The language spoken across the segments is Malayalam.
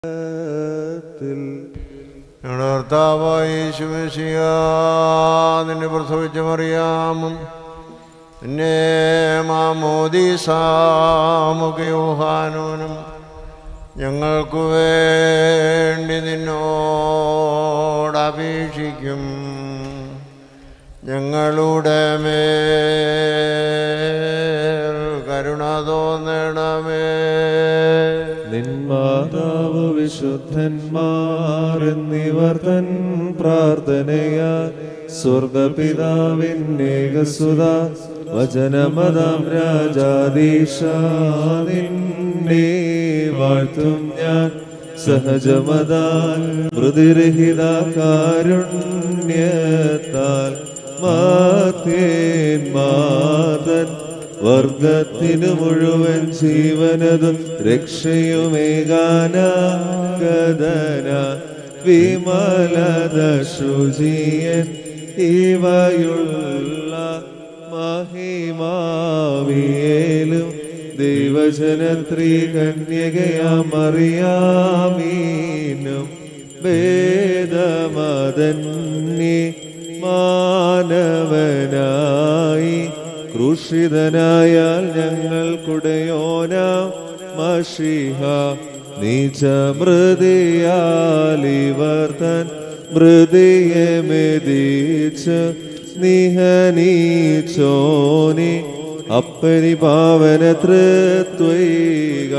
ഞങ്ങളുടെ കർത്താവായ യേശുമേശിയ നിന്നെ പ്രസവിച്ച മറിയാമും നിന്നെ മാമോദീസാമുഖയോഹാനോനും ഞങ്ങൾക്ക് വേണ്ടി നിന്നോട് അപേക്ഷിക്കും ഞങ്ങളുടെ മേൽ കരുണ തോന്നണമേ നിന്മാതാവ് വിശുദ്ധന്മാർ എന്നിവർ തൻ പ്രാർത്ഥനയാ സ്വർഗപിതാവിന്നേകസുത വചനമതാം രാജാദീശ നിന്നെ വാഴ്ത്തും ഞാൻ സഹജമതാൽ മൃതിരഹിത കാരുണ്യത്താൽ മാതേൻ മാതൻ വർഗത്തിനു മുഴുവൻ ജീവനതും രക്ഷയുമേകാന കഥന വിമലത ശുചിയൻ ഇവയുള്ള മഹിമാവിയേലും ദൈവജനത്രീ കന്യകയാമറിയാമീനും വേദമതന്യേ മാനവനായി ക്രൂശിതനായാൽ ഞങ്ങൾക്കുടയോന മഷിഹ നീചമൃതിയാലിവർ തൻ മൃതിയെ മെതിച്ച് നിഹനീച്ചോനി അപ്പനി പാവന തൃത്വൈക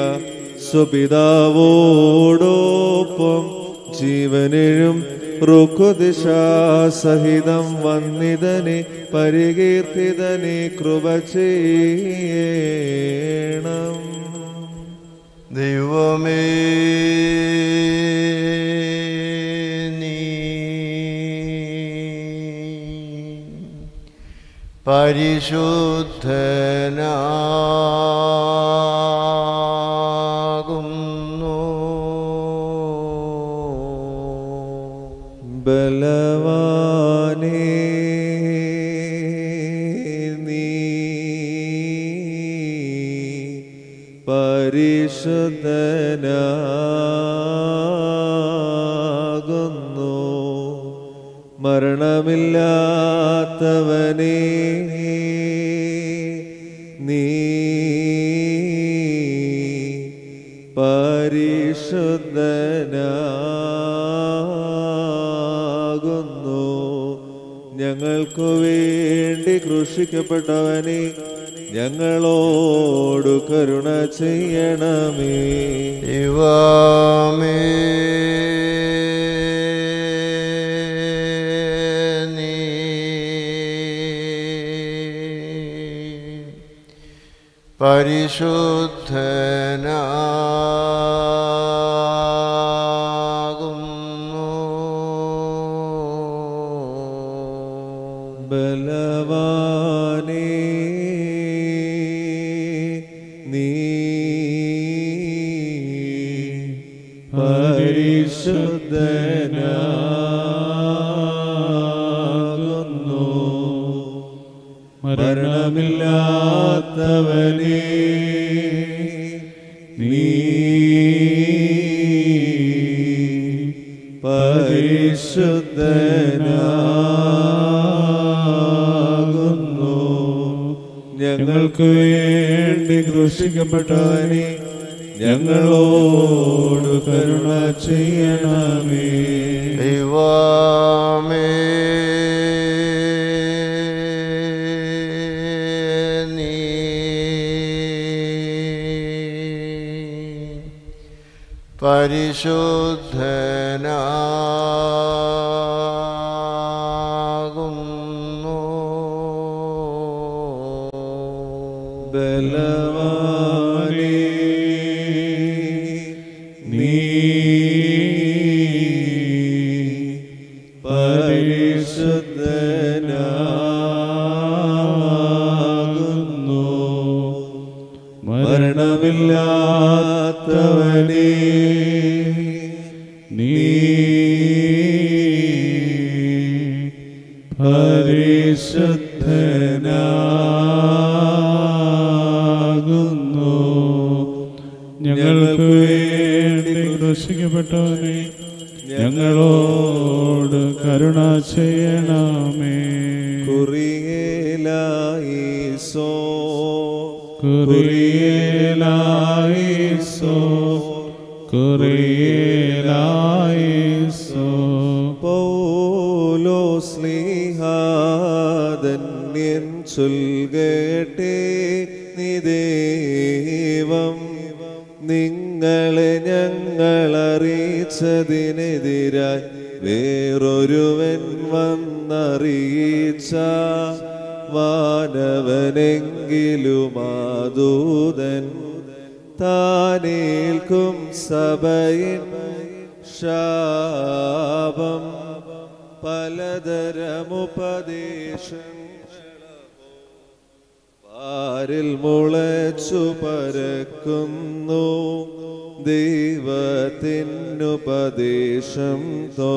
സ്വപിതാവോടൊപ്പം ജീവനെഴും റുക്കുദിശാസഹിതം വന്നിതനെ പരികീർത്തിതനെ കൃപ ചെയ്യണം ദൈവമേ നീ പരിശുദ്ധനാകുന്നു ബലവാനേ നീ പരിശുദ്ധനാകുന്നു മരണമില്ലാത്തവനേ നീ പരിശുദ്ധനാകുന്നു ഞങ്ങൾക്കു വേണ്ടി ക്രൂശിക്കപ്പെട്ടവനെ ഞങ്ങളോടു കരുണ ചെയ്യണമേ ദൈവമേ നീ പരിശുദ്ധനാകുന്നു ബലവാനേ നീ പരിശുദ്ധനാകുന്നു മരണമില്ലാത്തവനേ നീ പരിശുദ്ധനാകുന്നു ഞങ്ങൾക്ക് വേണ്ടി ക്രൂശിക്കപ്പെട്ടവനെ ഞങ്ങളോട് കരുണ ചെയ്യണമേ ദൈവമേ നീ പരിശുദ്ധനാകുന്നു ബലവാനേ നീ പരിശുദ്ധനാകുന്നു മരണമില്ലാത്തവനേ നീ പരിശുദ്ധനാകുന്നു ഞങ്ങൾക്ക് വേണ്ടി ക്രൂശിക്കപ്പെട്ട പ്രിയപ്പെട്ടവനെ ഞങ്ങളോട് കരുണ ചെയ്യണമേ കുറിയേലായിസോ കുറിയേലായിസോ കുറിയേലായിസോ പൗലോ സ്നേഹാധന്യൻ ചൊൽകട്ടെ നിദേവം നിങ്ങളെ ഞങ്ങൾ അറിയിച്ചതിനെതിരായി വേറൊരുവൻ വന്നറിയിച്ച വാനവനെങ്കിലും ആദൂതൻ താനേൽക്കും സഭയിൻ ശാപം പലതരമുപദേശങ്ങളോ പാരിൽ മുളച്ചു പരക്കുന്നു ദൈവത്തിനുപദേശം തോ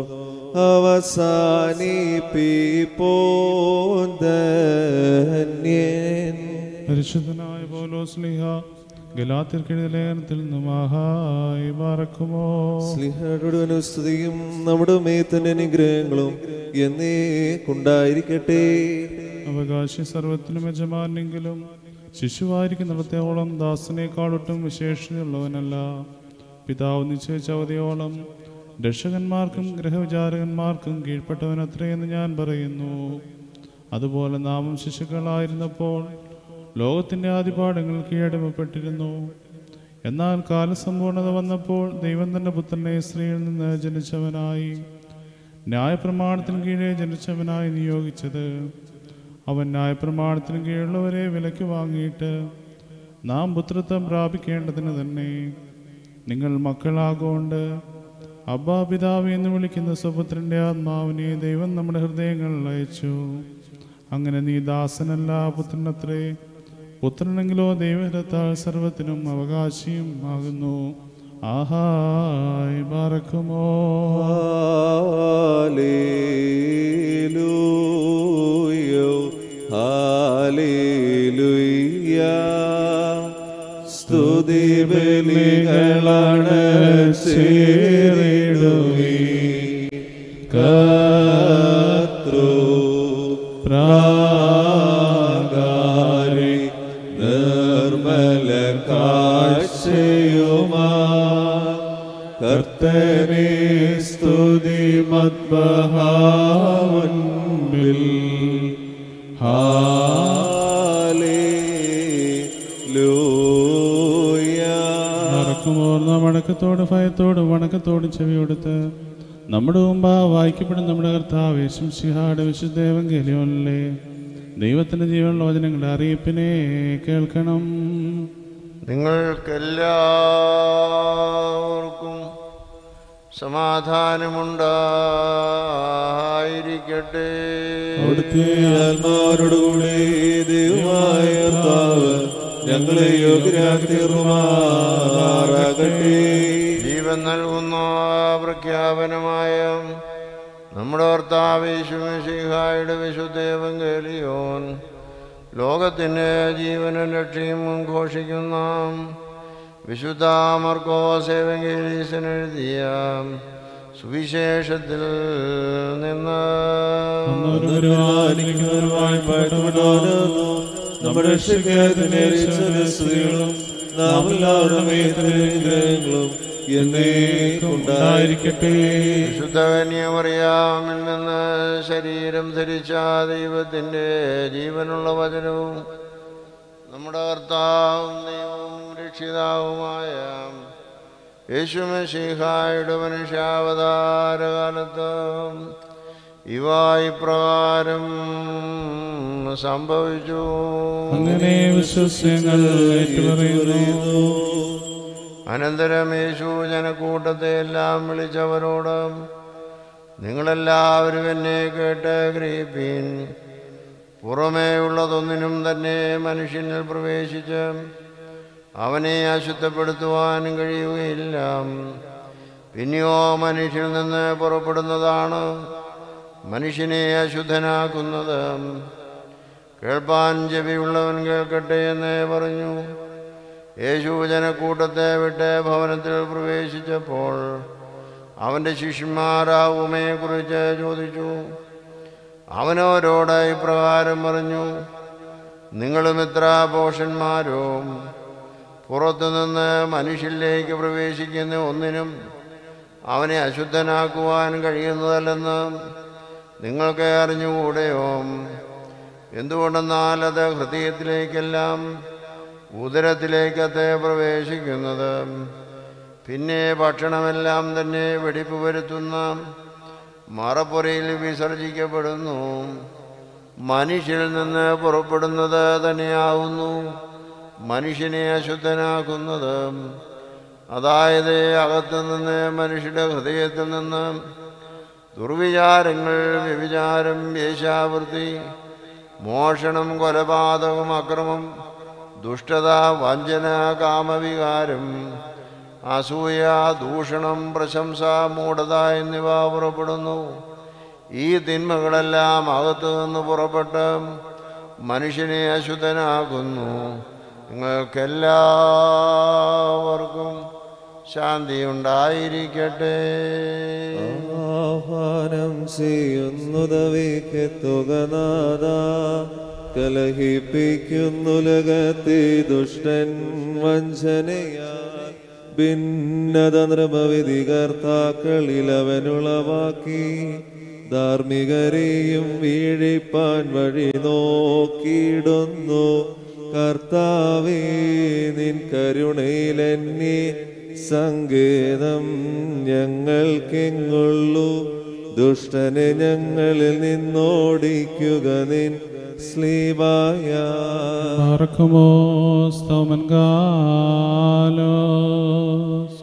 അവസാനിപ്പിപ്പോന്തന്യൻ പരിശുദ്ധനായ പൗലോസ്ലിഹ ഗലാത്തിർക്കെഴുതിയ ലേഖനത്തിൽ നിന്ന് മഹായി പറക്കുമോ സ്ലിഹയുടെ അനുസ്തുതിയും നമ്മുടെ മേത്തന്റെ അനുഗ്രഹങ്ങളും എന്നേക്കുണ്ടായിരിക്കട്ടെ അവകാശി സർവത്തിനും യജമാനെങ്കിലും ശിശുവായിരിക്കുന്നിടത്തോളം ദാസനേക്കാളൊട്ടും വിശേഷതയുള്ളവനല്ല പിതാവ് നിശ്ചയിച്ച അവധിയോളം രക്ഷകന്മാർക്കും ഗ്രഹവിചാരകന്മാർക്കും കീഴ്പ്പെട്ടവനത്രയെന്ന് ഞാൻ പറയുന്നു അതുപോലെ നാമം ശിശുക്കളായിരുന്നപ്പോൾ ലോകത്തിൻ്റെ ആദിപാഠങ്ങൾ കീഴടമപ്പെട്ടിരുന്നു എന്നാൽ കാലസമ്പൂർണത വന്നപ്പോൾ ദൈവം തന്റെ പുത്രനെ സ്ത്രീയിൽ നിന്ന് ജനിച്ചവനായി ന്യായപ്രമാണത്തിന് കീഴെ ജനിച്ചവനായി നിയോഗിച്ചത് അവൻ ന്യായപ്രമാണത്തിന് കീഴുള്ളവരെ വിലയ്ക്ക് വാങ്ങിയിട്ട് നാം പുത്രത്വം പ്രാപിക്കേണ്ടതിന് തന്നെ നിങ്ങൾ മക്കളാകൊണ്ട് അബ്ബാ പിതാവ് എന്ന് വിളിക്കുന്ന സ്വപുത്രന്റെ ആത്മാവിനെ ദൈവം നമ്മുടെ ഹൃദയങ്ങളിൽ അയച്ചു അങ്ങനെ നീ ദാസനല്ല പുത്രനത്രേ പുത്രനെങ്കിലോ ദൈവരത്താൽ സർവത്തിനും അവകാശിയും ആകുന്നു ആഹായ് ബാറക്കുമോ ഹാലേലൂയോ ഹാലേലൂയ സ്തുതി ബലികളാണ് ചേരിടുവീ കർത്തൃ പ്രാകാരി നിർമ്മല കാഴ്ചയുമാ കർത്തനെ സ്തുതി മദ്ബഹാവൻപിൽ ഹാലേലൂയ നടക്കുമ്പോൾ നാം വണക്കത്തോട് ഭയത്തോടും വണക്കത്തോടും ചെവിയെടുത്ത് നമ്മുടെ മുമ്പാ വായിക്കപ്പെടുന്ന നമ്മുടെ കർത്താവ് യേശുശിഹാട് വിശുദ്ധേവൻ ഗലിയോനിലെ ദൈവത്തിന്റെ ജീവനുള്ള വചനങ്ങളുടെ അറിയിപ്പിനെ കേൾക്കണം നിങ്ങൾക്കെല്ലാവർക്കും സമാധാനമുണ്ടായിരിക്കട്ടെ അവിടുത്തെ ആത്മാവരോടുകൂടി ദൈവമായ കർത്താവ് ഞങ്ങളെ യോഗ്യരാക്കി തീർമാറാകട്ടെ ജീവൻ നൽകുന്ന പ്രഖ്യാപനമായ നമ്മുടെ ഭർത്താവേശുമിഷിഹായുടെ വിശുദ്ധേവങ്കേലിയോൻ ലോകത്തിൻ്റെ ജീവനും രക്ഷയും ഘോഷിക്കുന്ന വിശുദ്ധ മർക്കോസേവങ്കേലീസൻ എഴുതിയ സുവിശേഷത്തിൽ നിന്ന് അന്നൊരുവാനിക്കുന്നവരുമായി പാട്ടുകൊണ്ടുവരുന്നു നമ്മുടെ രക്ഷകനെ സ്ത്രീകളും നാം എല്ലാവരുടെ മേഖലകളും എന്നേക്കുണ്ടായിരിക്കട്ടെ വിശുദ്ധ കന്യമറിയാമിൽ നിന്ന് ശരീരം ധരിച്ച ദൈവത്തിൻ്റെ ജീവനുള്ള വചനവും നമ്മുടെ കർത്താവും ദൈവവും രക്ഷിതാവുമായ യേശുമശിഹായുടെ മനുഷ്യാവതാരകാലത്ത് ഇവ ഇപ്രകാരം സംഭവിച്ചു അങ്ങനെ വിശ്വസ്യങ്ങൾ ഏറ്റുപറയുന്നു അനന്തരം യേശു ജനക്കൂട്ടത്തെ എല്ലാം വിളിച്ചവരോട് നിങ്ങളെല്ലാവരും എന്നെ കേട്ട് ഗ്രഹിപ്പീൻ പുറമേ ഉള്ളതൊന്നിനും തന്നെ മനുഷ്യനിൽ പ്രവേശിച്ച് അവനെ അശുദ്ധപ്പെടുത്തുവാനും കഴിയുകയില്ല പിന്നെയോ മനുഷ്യനിൽ നിന്ന് പുറപ്പെടുന്നതാണ് മനുഷ്യനെ അശുദ്ധനാക്കുന്നത് കേൾപ്പാൻ ചെവിയുള്ളവൻ കേൾക്കട്ടെ എന്ന് പറഞ്ഞു യേശു ജനക്കൂട്ടത്തെ വിട്ട് ഭവനത്തിൽ പ്രവേശിച്ചപ്പോൾ അവൻ്റെ ശിഷ്യന്മാരാവുമയെക്കുറിച്ച് ചോദിച്ചു അവനവരോട് ഇപ്രകാരം പറഞ്ഞു നിങ്ങളും എത്ര പോഷന്മാരും പുറത്തുനിന്ന് മനുഷ്യരിലേക്ക് പ്രവേശിക്കുന്ന ഒന്നിനും അവനെ അശുദ്ധനാക്കുവാൻ കഴിയുന്നതല്ലെന്ന് നിങ്ങൾക്ക് അറിഞ്ഞുകൂടെയോ എന്തുകൊണ്ടെന്നാൽ അത് ഹൃദയത്തിലേക്കെല്ലാം ഉദരത്തിലേക്കത്തെ പ്രവേശിക്കുന്നത് പിന്നെ ഭക്ഷണമെല്ലാം തന്നെ വെടിപ്പ് വരുത്തുന്ന മറപ്പുരയിൽ വിസർജിക്കപ്പെടുന്നു മനുഷ്യരിൽ നിന്ന് പുറപ്പെടുന്നത് തന്നെയാവുന്നു മനുഷ്യനെ അശുദ്ധനാക്കുന്നത് അതായത് അകത്തു നിന്ന് മനുഷ്യരുടെ ഹൃദയത്തിൽ നിന്ന് ദുർവിചാരങ്ങൾ വ്യഭിചാരം വേശ്യാവൃത്തി മോഷണം കൊലപാതകം അക്രമം ദുഷ്ടത വഞ്ചന കാമവികാരം അസൂയ ദൂഷണം പ്രശംസ മൂഢത എന്നിവ പുറപ്പെടുന്നു ഈ തിന്മകളെല്ലാം അകത്തു നിന്ന് പുറപ്പെട്ട് മനുഷ്യനെ അശുദ്ധനാക്കുന്നു നിങ്ങൾക്കെല്ലാവർക്കും ശാന്തി ഉണ്ടായിരിക്കട്ടെ ആഹ്വാനം ചെയ്യുന്നതവേക്കെത്തുകനാഥ കലഹിപ്പിക്കുന്നുലകത്തെ ദുഷ്ടൻ വഞ്ചനയാൽ ഭിന്നത നൃപവിധി കർത്താക്കളിൽ അവനുളവാക്കി ധാർമ്മികരെയും വീഴിപ്പാൻ വഴി നോക്കിയിടുന്നു കർത്താവേ നിൻ കരുണയിലെന്നെ സങ്കേതം ഞങ്ങൾക്കെങ്ങുള്ളൂ ദുഷ്ടനെ ഞങ്ങളിൽ നിന്നോടിക്കുക നിൻ സ്ലീബായ Marcos Taumangalos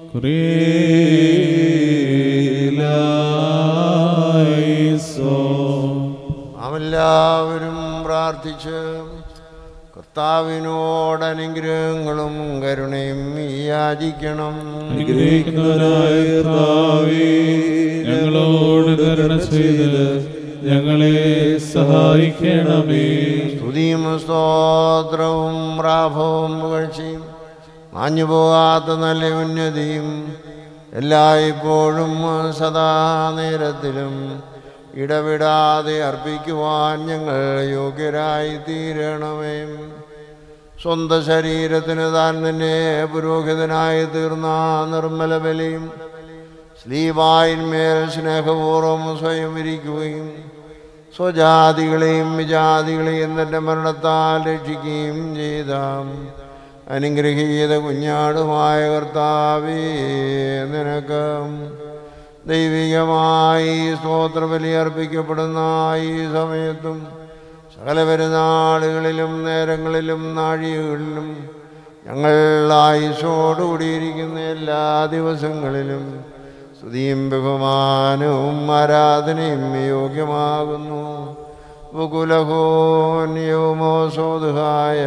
Kurielaiso നാമെല്ലാവരും പ്രാർത്ഥിച്ച് കർത്താവിനോട് അനുഗ്രഹങ്ങളും കരുണയും യാചിക്കണം അനുഗ്രഹിക്കുന്നവനായ കർത്താവേ, ഞങ്ങളോട് കരുണ ചെയ്ത് ഞങ്ങളെ സഹായിക്കണമേ സ്തുതിയും സ്തോത്രവും പ്രാഭവും പുകഴ്ചയും മാഞ്ഞു പോകാത്ത നല്ല ഉന്നതിയും എല്ലായ്പ്പോഴും സദാ നേരത്തിലും ഇടവിടാതെ അർപ്പിക്കുവാൻ ഞങ്ങൾ യോഗ്യരായി തീരണമേ സ്വന്തം ശരീരത്തിന് താൻ തന്നെ പുരോഹിതനായി തീർന്ന നിർമ്മല ബലിയും സ്ലീവായിന്മേൽ സ്നേഹപൂർവ്വം സ്വയം ഇരിക്കുകയും സ്വജാതികളെയും വിജാതികളെയും തൻ്റെ മരണത്താൽ രക്ഷിക്കുകയും ചെയ്ത അനുഗ്രഹീത കുഞ്ഞാടുമായ കർത്താവേ നിനക്ക് ദൈവികമായി സ്തോത്രബലി അർപ്പിക്കപ്പെടുന്ന ഈ സമയത്തും സകല പെരുന്നാളുകളിലും നേരങ്ങളിലും നാഴികകളിലും ഞങ്ങൾ ആയുസോടുകൂടിയിരിക്കുന്ന എല്ലാ ദിവസങ്ങളിലും സ്തുതിയും ബഹുമാനവും ആരാധനയും യോഗ്യമാകുന്നു ബുകുലഹോന്യോമോ സോദുഹായ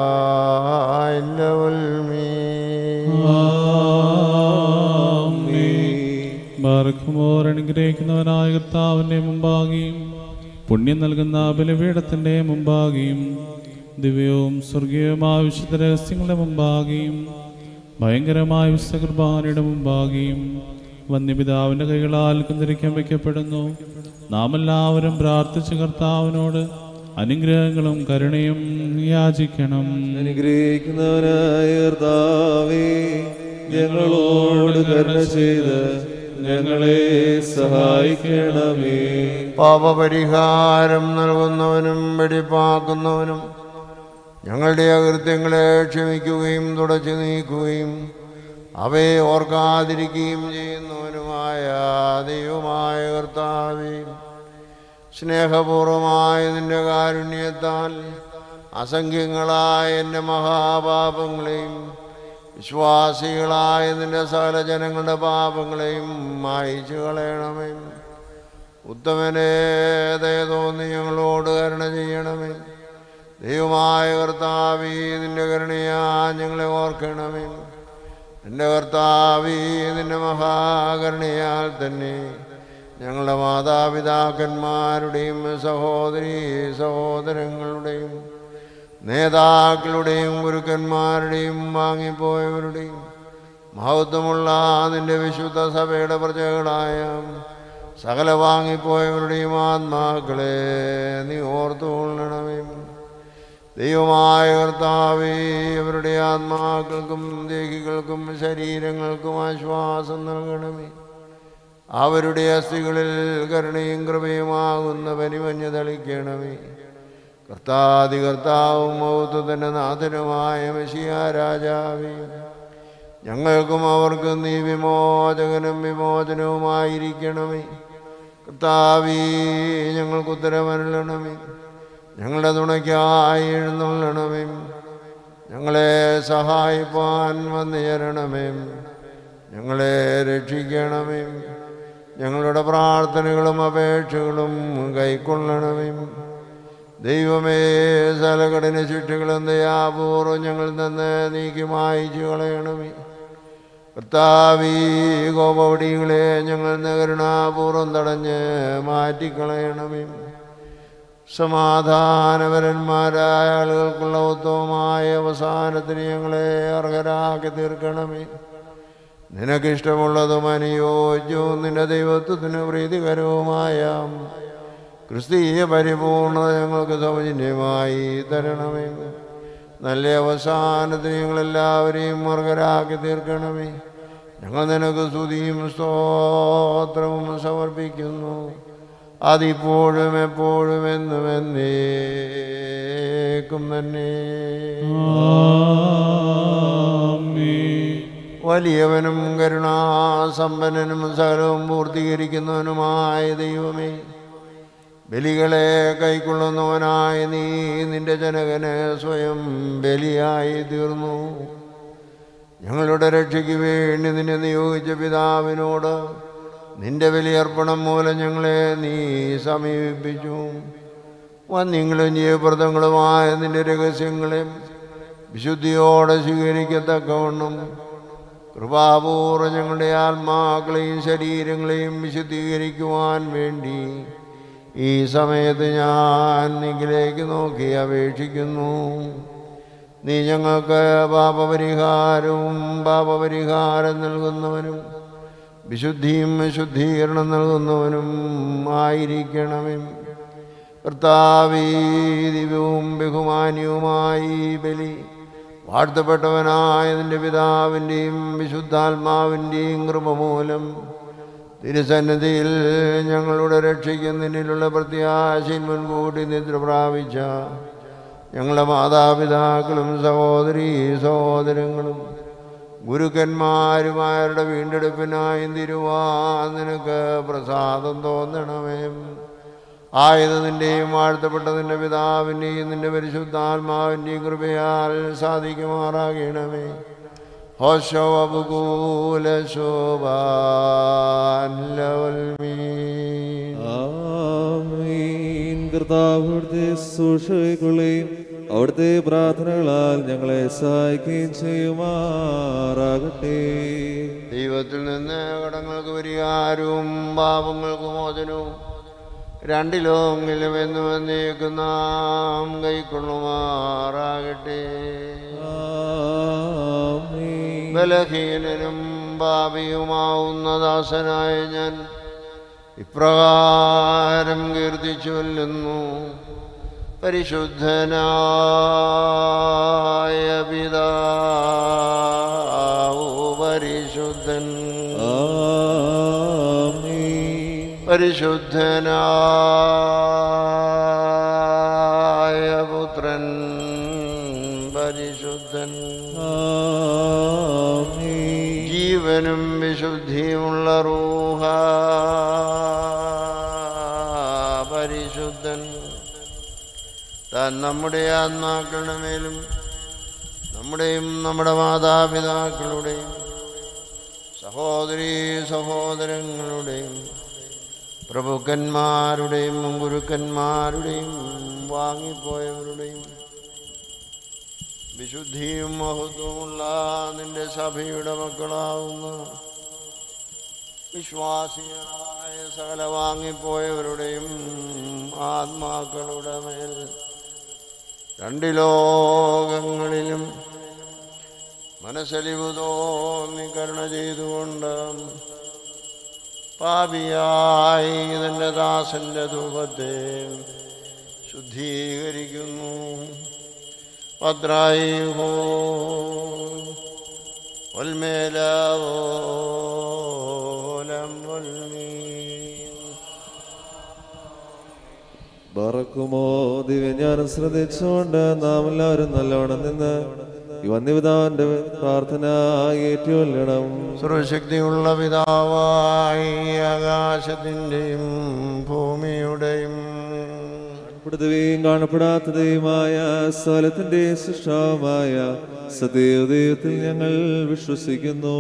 ബാർക്കുമോർ അനുഗ്രഹിക്കുന്നവനായ കർത്താവിന്റെ മുമ്പാകെയും പുണ്യം നൽകുന്ന ബലിപീഠത്തിന്റെ മുമ്പാകെയും ദിവ്യവും സ്വർഗീയവുമായ വിശുദ്ധ രഹസ്യങ്ങളുടെ മുമ്പാകെയും ഭയങ്കരമായ വിശുദ്ധ കുർബാനയുടെ മുമ്പാകെയും വന്യപിതാവിന്റെ കൈകളാൽ കുന്തിരിക്കാൻ വയ്ക്കപ്പെടുന്നു നാം എല്ലാവരും പ്രാർത്ഥിച്ച കർത്താവിനോട് അനുഗ്രഹങ്ങളും കരുണയും യാചിക്കണം അനുഗ്രഹിക്കുന്നവനായ കർത്താവേ ഞങ്ങളോട് കരുണ ചെയ്ത് ഞങ്ങളെ സഹായിക്കണമേ പാപപരിഹാരം നൽകുന്നവനും വെടിപ്പാക്കുന്നവനും ഞങ്ങളുടെ അകൃത്യങ്ങളെ ക്ഷമിക്കുകയും തുടച്ചു നീക്കുകയും അവയെ ഓർക്കാതിരിക്കുകയും ചെയ്യുന്നവനുമായ ദൈവമായ കർത്താവേ സ്നേഹപൂർവമായ നിന്റെ കാരുണ്യത്താൽ അസംഖ്യങ്ങളായ എൻ്റെ മഹാപാപങ്ങളെയും വിശ്വാസികളായ നിന്റെ സകല ജനങ്ങളുടെ പാപങ്ങളെയും മായിച്ചു കളയണമേ ഉത്തമനെ ദയ തോന്നി ഞങ്ങളോട് കരുണ ചെയ്യണമേ ദൈവമായ കർത്താവീ നിന്റെ കരുണയാ ഞങ്ങളെ ഓർക്കണമേ എൻ്റെ കർത്താവീ നിന്റെ മഹാകരുണയാൽ തന്നെ ഞങ്ങളുടെ മാതാപിതാക്കന്മാരുടെയും സഹോദരീ സഹോദരങ്ങളുടെയും നേതാക്കളുടെയും ഗുരുക്കന്മാരുടെയും വാങ്ങിപ്പോയവരുടെയും മഹത്വമുള്ള നിന്റെ വിശുദ്ധ സഭയുടെ പ്രജകളായ സകല വാങ്ങിപ്പോയവരുടെയും ആത്മാക്കളെ നീ ഓർത്തുകൊള്ളണമേ ദൈവമായ കർത്താവേ അവരുടെ ആത്മാക്കൾക്കും ദേഹികൾക്കും ശരീരങ്ങൾക്കും ആശ്വാസം നൽകണമേ അവരുടെ അസ്ഥികളിൽ കരുണയും കൃപയുമാകുന്ന പനിമഞ്ഞ് തളിക്കണമേ കർത്താതി കർത്താവും മൗത്വത്തിൻ്റെ നാഥനുമായ മെഷിയ രാജാവേ ഞങ്ങൾക്കും അവർക്കും നീ വിമോചകനും വിമോചനവുമായിരിക്കണമേ കർത്താവീ ഞങ്ങൾക്ക് ഉത്തരമരുളണമേ ഞങ്ങളുടെ തുണയ്ക്കായി എഴുന്നള്ളണമേ ഞങ്ങളെ സഹായിപ്പാൻ വന്നു ചേരണമേ ഞങ്ങളെ രക്ഷിക്കണമേ ഞങ്ങളുടെ പ്രാർത്ഥനകളും അപേക്ഷകളും കൈക്കൊള്ളണമേ ദൈവമേ സലകടന ശിക്ഷകളും ദയാപൂർവം ഞങ്ങൾ നിന്ന് നീക്കി മായിച്ചു കളയണമേ കർത്താവീ കോപവടികളെ ഞങ്ങൾ കരുണാപൂർവം തടഞ്ഞ് മാറ്റിക്കളയണമേ സമാധാനപരന്മാരായ ആളുകൾക്കുള്ള ഉത്തമമായ അവസാനത്തിന് ഞങ്ങളെ അർഹരാക്കി തീർക്കണമേ നിനക്കിഷ്ടമുള്ളതും അനുയോജ്യവും നിന്റെ ദൈവത്വത്തിന് പ്രീതികരവുമായ ക്രിസ്തീയ പരിപൂർണത ഞങ്ങൾക്ക് സൗജന്യമായി തരണമേ നല്ല അവസാനത്തിന് ഞങ്ങളെല്ലാവരെയും അർഹരാക്കി തീർക്കണമേ ഞങ്ങൾ നിനക്ക് സ്തുതിയും സ്തോത്രവും സമർപ്പിക്കുന്നു അതിപ്പോഴും എപ്പോഴും എന്നും എന്നേക്കും തന്നെ ആമേൻ. വലിയവനും കരുണാസമ്പന്നനും സകലവും പൂർത്തീകരിക്കുന്നവനുമായ ദൈവമേ ബലികളെ കൈക്കൊള്ളുന്നവനായ നീ നിന്റെ ജനകന് സ്വയം ബലിയായി തീർന്നു ഞങ്ങളുടെ രക്ഷയ്ക്ക് വേണ്ടി നിന്നെ നിയോഗിച്ച പിതാവിനോട് നിന്റെ ബലിയർപ്പണം മൂലം ഞങ്ങളെ നീ സമീപിച്ചു വന്നിങ്ങളും ജീവപ്രദങ്ങളുമായ നിന്റെ രഹസ്യങ്ങളെ വിശുദ്ധിയോടെ സ്വീകരിക്കത്തക്കവണ്ണം കൃപാപൂർവ്വം ഞങ്ങളുടെ ആത്മാക്കളെയും ശരീരങ്ങളെയും വിശുദ്ധീകരിക്കുവാൻ വേണ്ടി ഈ സമയത്ത് ഞാൻ നിങ്കിലേക്ക് നോക്കി അപേക്ഷിക്കുന്നു നീ ഞങ്ങൾക്ക് പാപപരിഹാരവും പാപപരിഹാരം നൽകുന്നവനും വിശുദ്ധിയും ശുദ്ധീകരണം നൽകുന്നവനും ആയിരിക്കണമേ കർത്താവീ ദിവ്യവും ബഹുമാന്യവുമായി ഈ ബലി വാഴ്ത്തപ്പെട്ടവനായ നിന്റെ പിതാവിൻ്റെയും വിശുദ്ധാത്മാവിൻ്റെയും കൃപ മൂലം തിരുസന്നിധിയിൽ ഞങ്ങളുടെ രക്ഷയ്ക്ക് നിന്നിലുള്ള പ്രത്യാശയിൽ മുൻകൂട്ടി നിദ്ര പ്രാപിച്ച ഞങ്ങളുടെ മാതാപിതാക്കളും സഹോദരീ സഹോദരങ്ങളും ഗുരുക്കന്മാരുമാരുടെ വീണ്ടെടുപ്പിനായി തിരുവാൻ നിനക്ക് പ്രസാദം തോന്നണമേ ആയത് നിന്റെയും വാഴ്ത്തപ്പെട്ട നിന്റെ പിതാവിൻ്റെയും നിന്റെ പരിശുദ്ധാത്മാവിൻ്റെയും കൃപയാൽ സാധിക്കുമാറാകണമേ ഹോശോ അബുകൂല ശോഭാൻ ആമീൻ കർത്താവ് അവിടുത്തെ സൂക്ഷിക്കുകയും അവിടുത്തെ പ്രാർത്ഥനകളാൽ ഞങ്ങളെ സഹായിക്കുകയും ചെയ്യുമാറാകട്ടെ ദൈവത്തിൽ നിന്ന് കടങ്ങൾക്ക് പരിഹാരവും പാപങ്ങൾക്ക് മോചനവും രണ്ടിലോങ്കിലും എന്നും എന്നേക്കും നാം കൈക്കൊള്ളുമാറാകട്ടെ ആമീൻ ബലഹീനനും പാപിയുമാവുന്ന ദാസനായ ഞാൻ ഇപ്രകാരം കീർത്തിച്ചു കൊല്ലുന്നു പരിശുദ്ധനായ പിതാവു പരിശുദ്ധൻ ആമീൻ പരിശുദ്ധനായ പുത്രൻ പരിശുദ്ധൻ ആമീൻ ജീവനും വിശുദ്ധിയുമുള്ള റൂഹ പരിശുദ്ധൻ താൻ നമ്മുടെ ആത്മാക്കളുടെ മേലും നമ്മുടെയും നമ്മുടെ മാതാപിതാക്കളുടെയും സഹോദരീ സഹോദരങ്ങളുടെയും പ്രഭുക്കന്മാരുടെയും ഗുരുക്കന്മാരുടെയും വാങ്ങിപ്പോയവരുടെയും വിശുദ്ധിയും മഹത്വമുള്ള നിന്റെ സഭയുടെ മക്കളാവുന്ന വിശ്വാസികളായ സകല വാങ്ങിപ്പോയവരുടെയും ആത്മാക്കളുടെ മേൽ രണ്ട് ലോകങ്ങളിലും മനസ്സലിവ് തോന്നി കരുണ ചെയ്തുകൊണ്ട് പാപിയായി തൻ്റെ ദാസന്റെ ധൂപത്തെ ശുദ്ധീകരിക്കുന്നു ഭദ്രായി ഹോ ഒൽമേലോലം ഒൽമീൻ ബറക്കുമോ ദിവ്യജ്ഞാനം ശ്രദ്ധിച്ചുകൊണ്ട് നാം എല്ലാവരും നല്ലോണം നിന്ന് ഈ വന്യപിതാവിന്റെ പ്രാർത്ഥന ഏറ്റുകൊല്ലണം സർവശക്തിയുള്ള പിതാവായി ആകാശത്തിൻ്റെയും ഭൂമിയുടെയും കാണപ്പെടുകയും കാണപ്പെടാത്തതയുമായ സ്ഥലത്തിന്റെ സൃഷ്ടാവുമായ സദൈവദൈവത്തിൽ ഞങ്ങൾ വിശ്വസിക്കുന്നു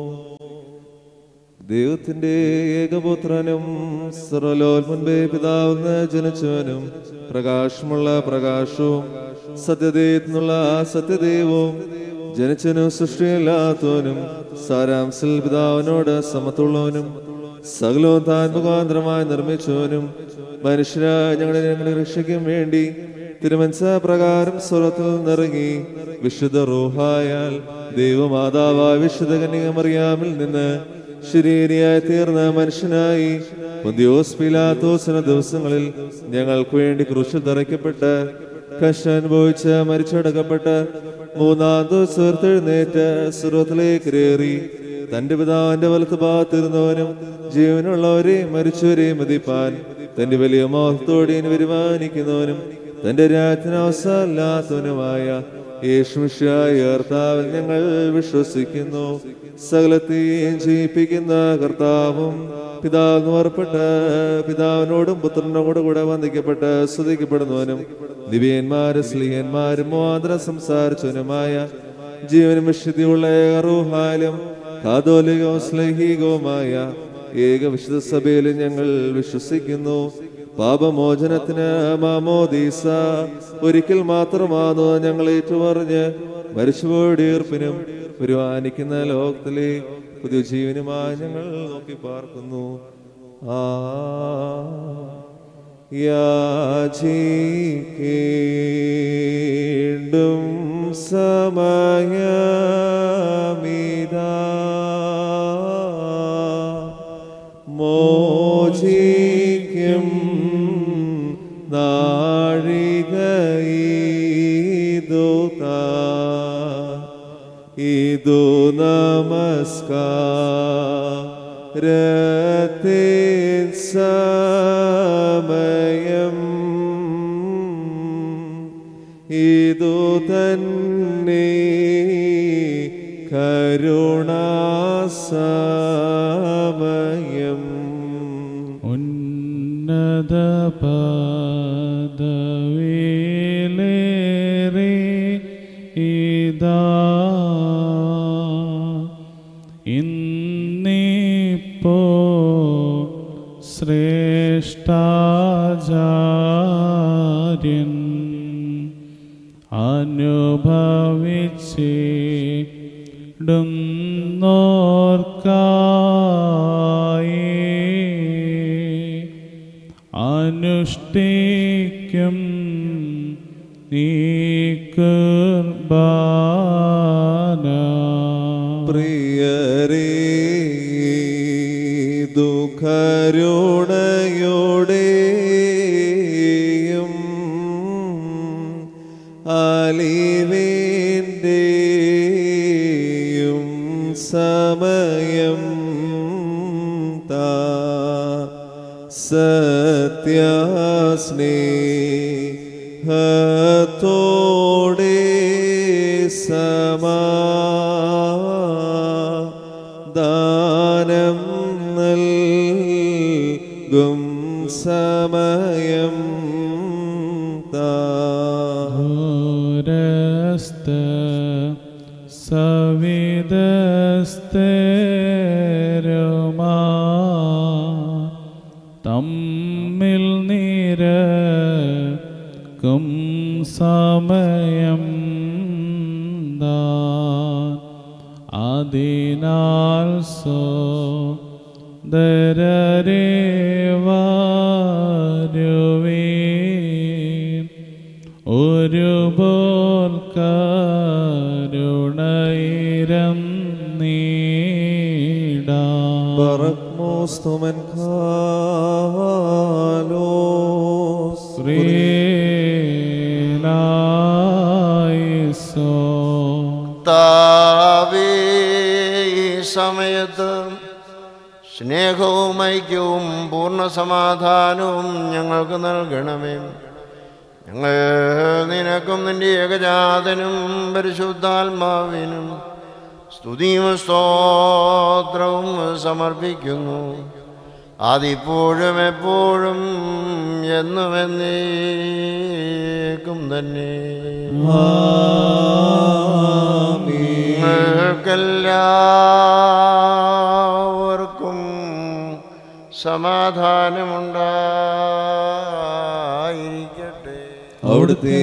ദൈവത്തിന്റെ ഏകപുത്രനും സർവലോൽമുൻപേ പിതാവെന്ന് ജനിച്ചവനും പ്രകാശമുള്ള പ്രകാശവും സത്യദൈവത്തിനുള്ള സത്യദൈവവും ജനിച്ചനും സൃഷ്ടിയില്ലാത്തവനും സാരാംശൽ പിതാവിനോട് സമത്തുള്ളവനും സകലവും താൻ മുഖാന്തരമായി നിർമ്മിച്ചവനും മനുഷ്യരായ ഞങ്ങളുടെ ഞങ്ങളുടെ രക്ഷയ്ക്കും വേണ്ടി തിരുമനസ പ്രകാരം സ്വർഗത്തിൽ നിന്നിറങ്ങി വിശുദ്ധ റൂഹായാൽ ദൈവമാതാവായ വിശുദ്ധ കന്യകമറിയാമിൽ നിന്ന് ശരീരിയായി തീർന്ന മനുഷ്യനായി പൊന്തിയോസ് പിലാത്തോസിന ദിവസങ്ങളിൽ ഞങ്ങൾക്ക് വേണ്ടി ക്രൂശിൽ തറയ്ക്കപ്പെട്ട് കഷ്ടം അനുഭവിച്ച് മരിച്ചടക്കപ്പെട്ട് മൂന്നാം ദിവസം ഉയർത്തെഴുന്നേറ്റ് സ്വർഗത്തിലേക്ക് കയറി തന്റെ പിതാവിന്റെ വലത്ത് ഭാഗത്തിരുന്നവനും ജീവനുള്ളവരെയും മരിച്ചവരെയും മതിപ്പാൻ തന്റെ വലിയ മോഹത്തോടെ ഇനി വരുമാനിക്കുന്നവനും തന്റെ രാജ്ഞാവസല്ലാത്തവനുമായ യേശുമിഷായ കർത്താവിൽ ഞങ്ങൾ വിശ്വസിക്കുന്നു സകലത്തെയും ജയിപ്പിക്കുന്ന കർത്താവും പിതാവിന് വേർപ്പെട്ട് പിതാവിനോടും പുത്രനോടും കൂടെ വന്ദിക്കപ്പെട്ട് സ്തുതിക്കപ്പെടുന്നവനും ദിവ്യന്മാരും സ്ലീഹന്മാരും മുഖാന്തരം സംസാരിച്ചവനുമായ ജീവനും വിശുദ്ധിയുള്ള ഏകറൂഹാലും കാതോലികവും സ്ലൈഹികവുമായ ഏക വിശുദ്ധ സഭയിൽ ഞങ്ങൾ വിശ്വസിക്കുന്നു പാപമോചനത്തിന് മാമോദീസ ഒരിക്കൽ മാത്രമാണോ ഞങ്ങൾ ഏറ്റുപറഞ്ഞ് മരിച്ചുപോയുടെ ഈർപ്പിനും ഒരുവാനിക്കുന്ന ലോകത്തിലെ പുതിയ ജീവനുമായി ഞങ്ങൾ നോക്കി പാർക്കുന്നു ആ യാചിക്കേണ്ടും സമയമിതാ മോചിക്കും നാഴികീതുത ഇതു നമസ്കാരത്തിൻ സമയം ഇതു തന്നെ കരുണാസമയം ഉന്നത പദവിയിലേറി ഇതാ ഇന്നിപ്പോ ശ്രേഷ്ഠാചാര്യൻ അനുഭവിച്ചിടുന്നോർക്കായി അനുഷ്ഠിക്കും നീക്കുർബാന പ്രിയരേ ദുഃഖരുണയോടെയും അലിവിൻ്റെയും സമയം താ സത്യസ്നേഹത്തോടെ സമാദാനം നൽകും സമയം താ ഘോരസ്ഥ സവിതസ്തരുമാ തമ്മിൽ നിരക്കും സമയം താൻ അതിനാൽ സോ ദരരേവാരുവീൻ ഒരു കരുണയിരം നീടാം പറക്മോസ്തുമൻ കാലോസ് ശ്രീലായിസോ താവേ ഈ സമയത്ത് സ്നേഹവും ഐക്യവും പൂർണ്ണ സമാധാനവും ഞങ്ങൾക്ക് നൽകണമേ ഞങ്ങൾ നിനക്കും നിന്റെ ഏകജാതനും പരിശുദ്ധാത്മാവിനും സ്തുതിയും സ്തോത്രവും സമർപ്പിക്കുന്നു അതിപ്പോഴും എപ്പോഴും എന്നും എന്നേക്കും തന്നെ നിങ്ങൾക്കെല്ലാവർക്കും സമാധാനമുണ്ടായിരിക്കട്ടെ അവിടുത്തെ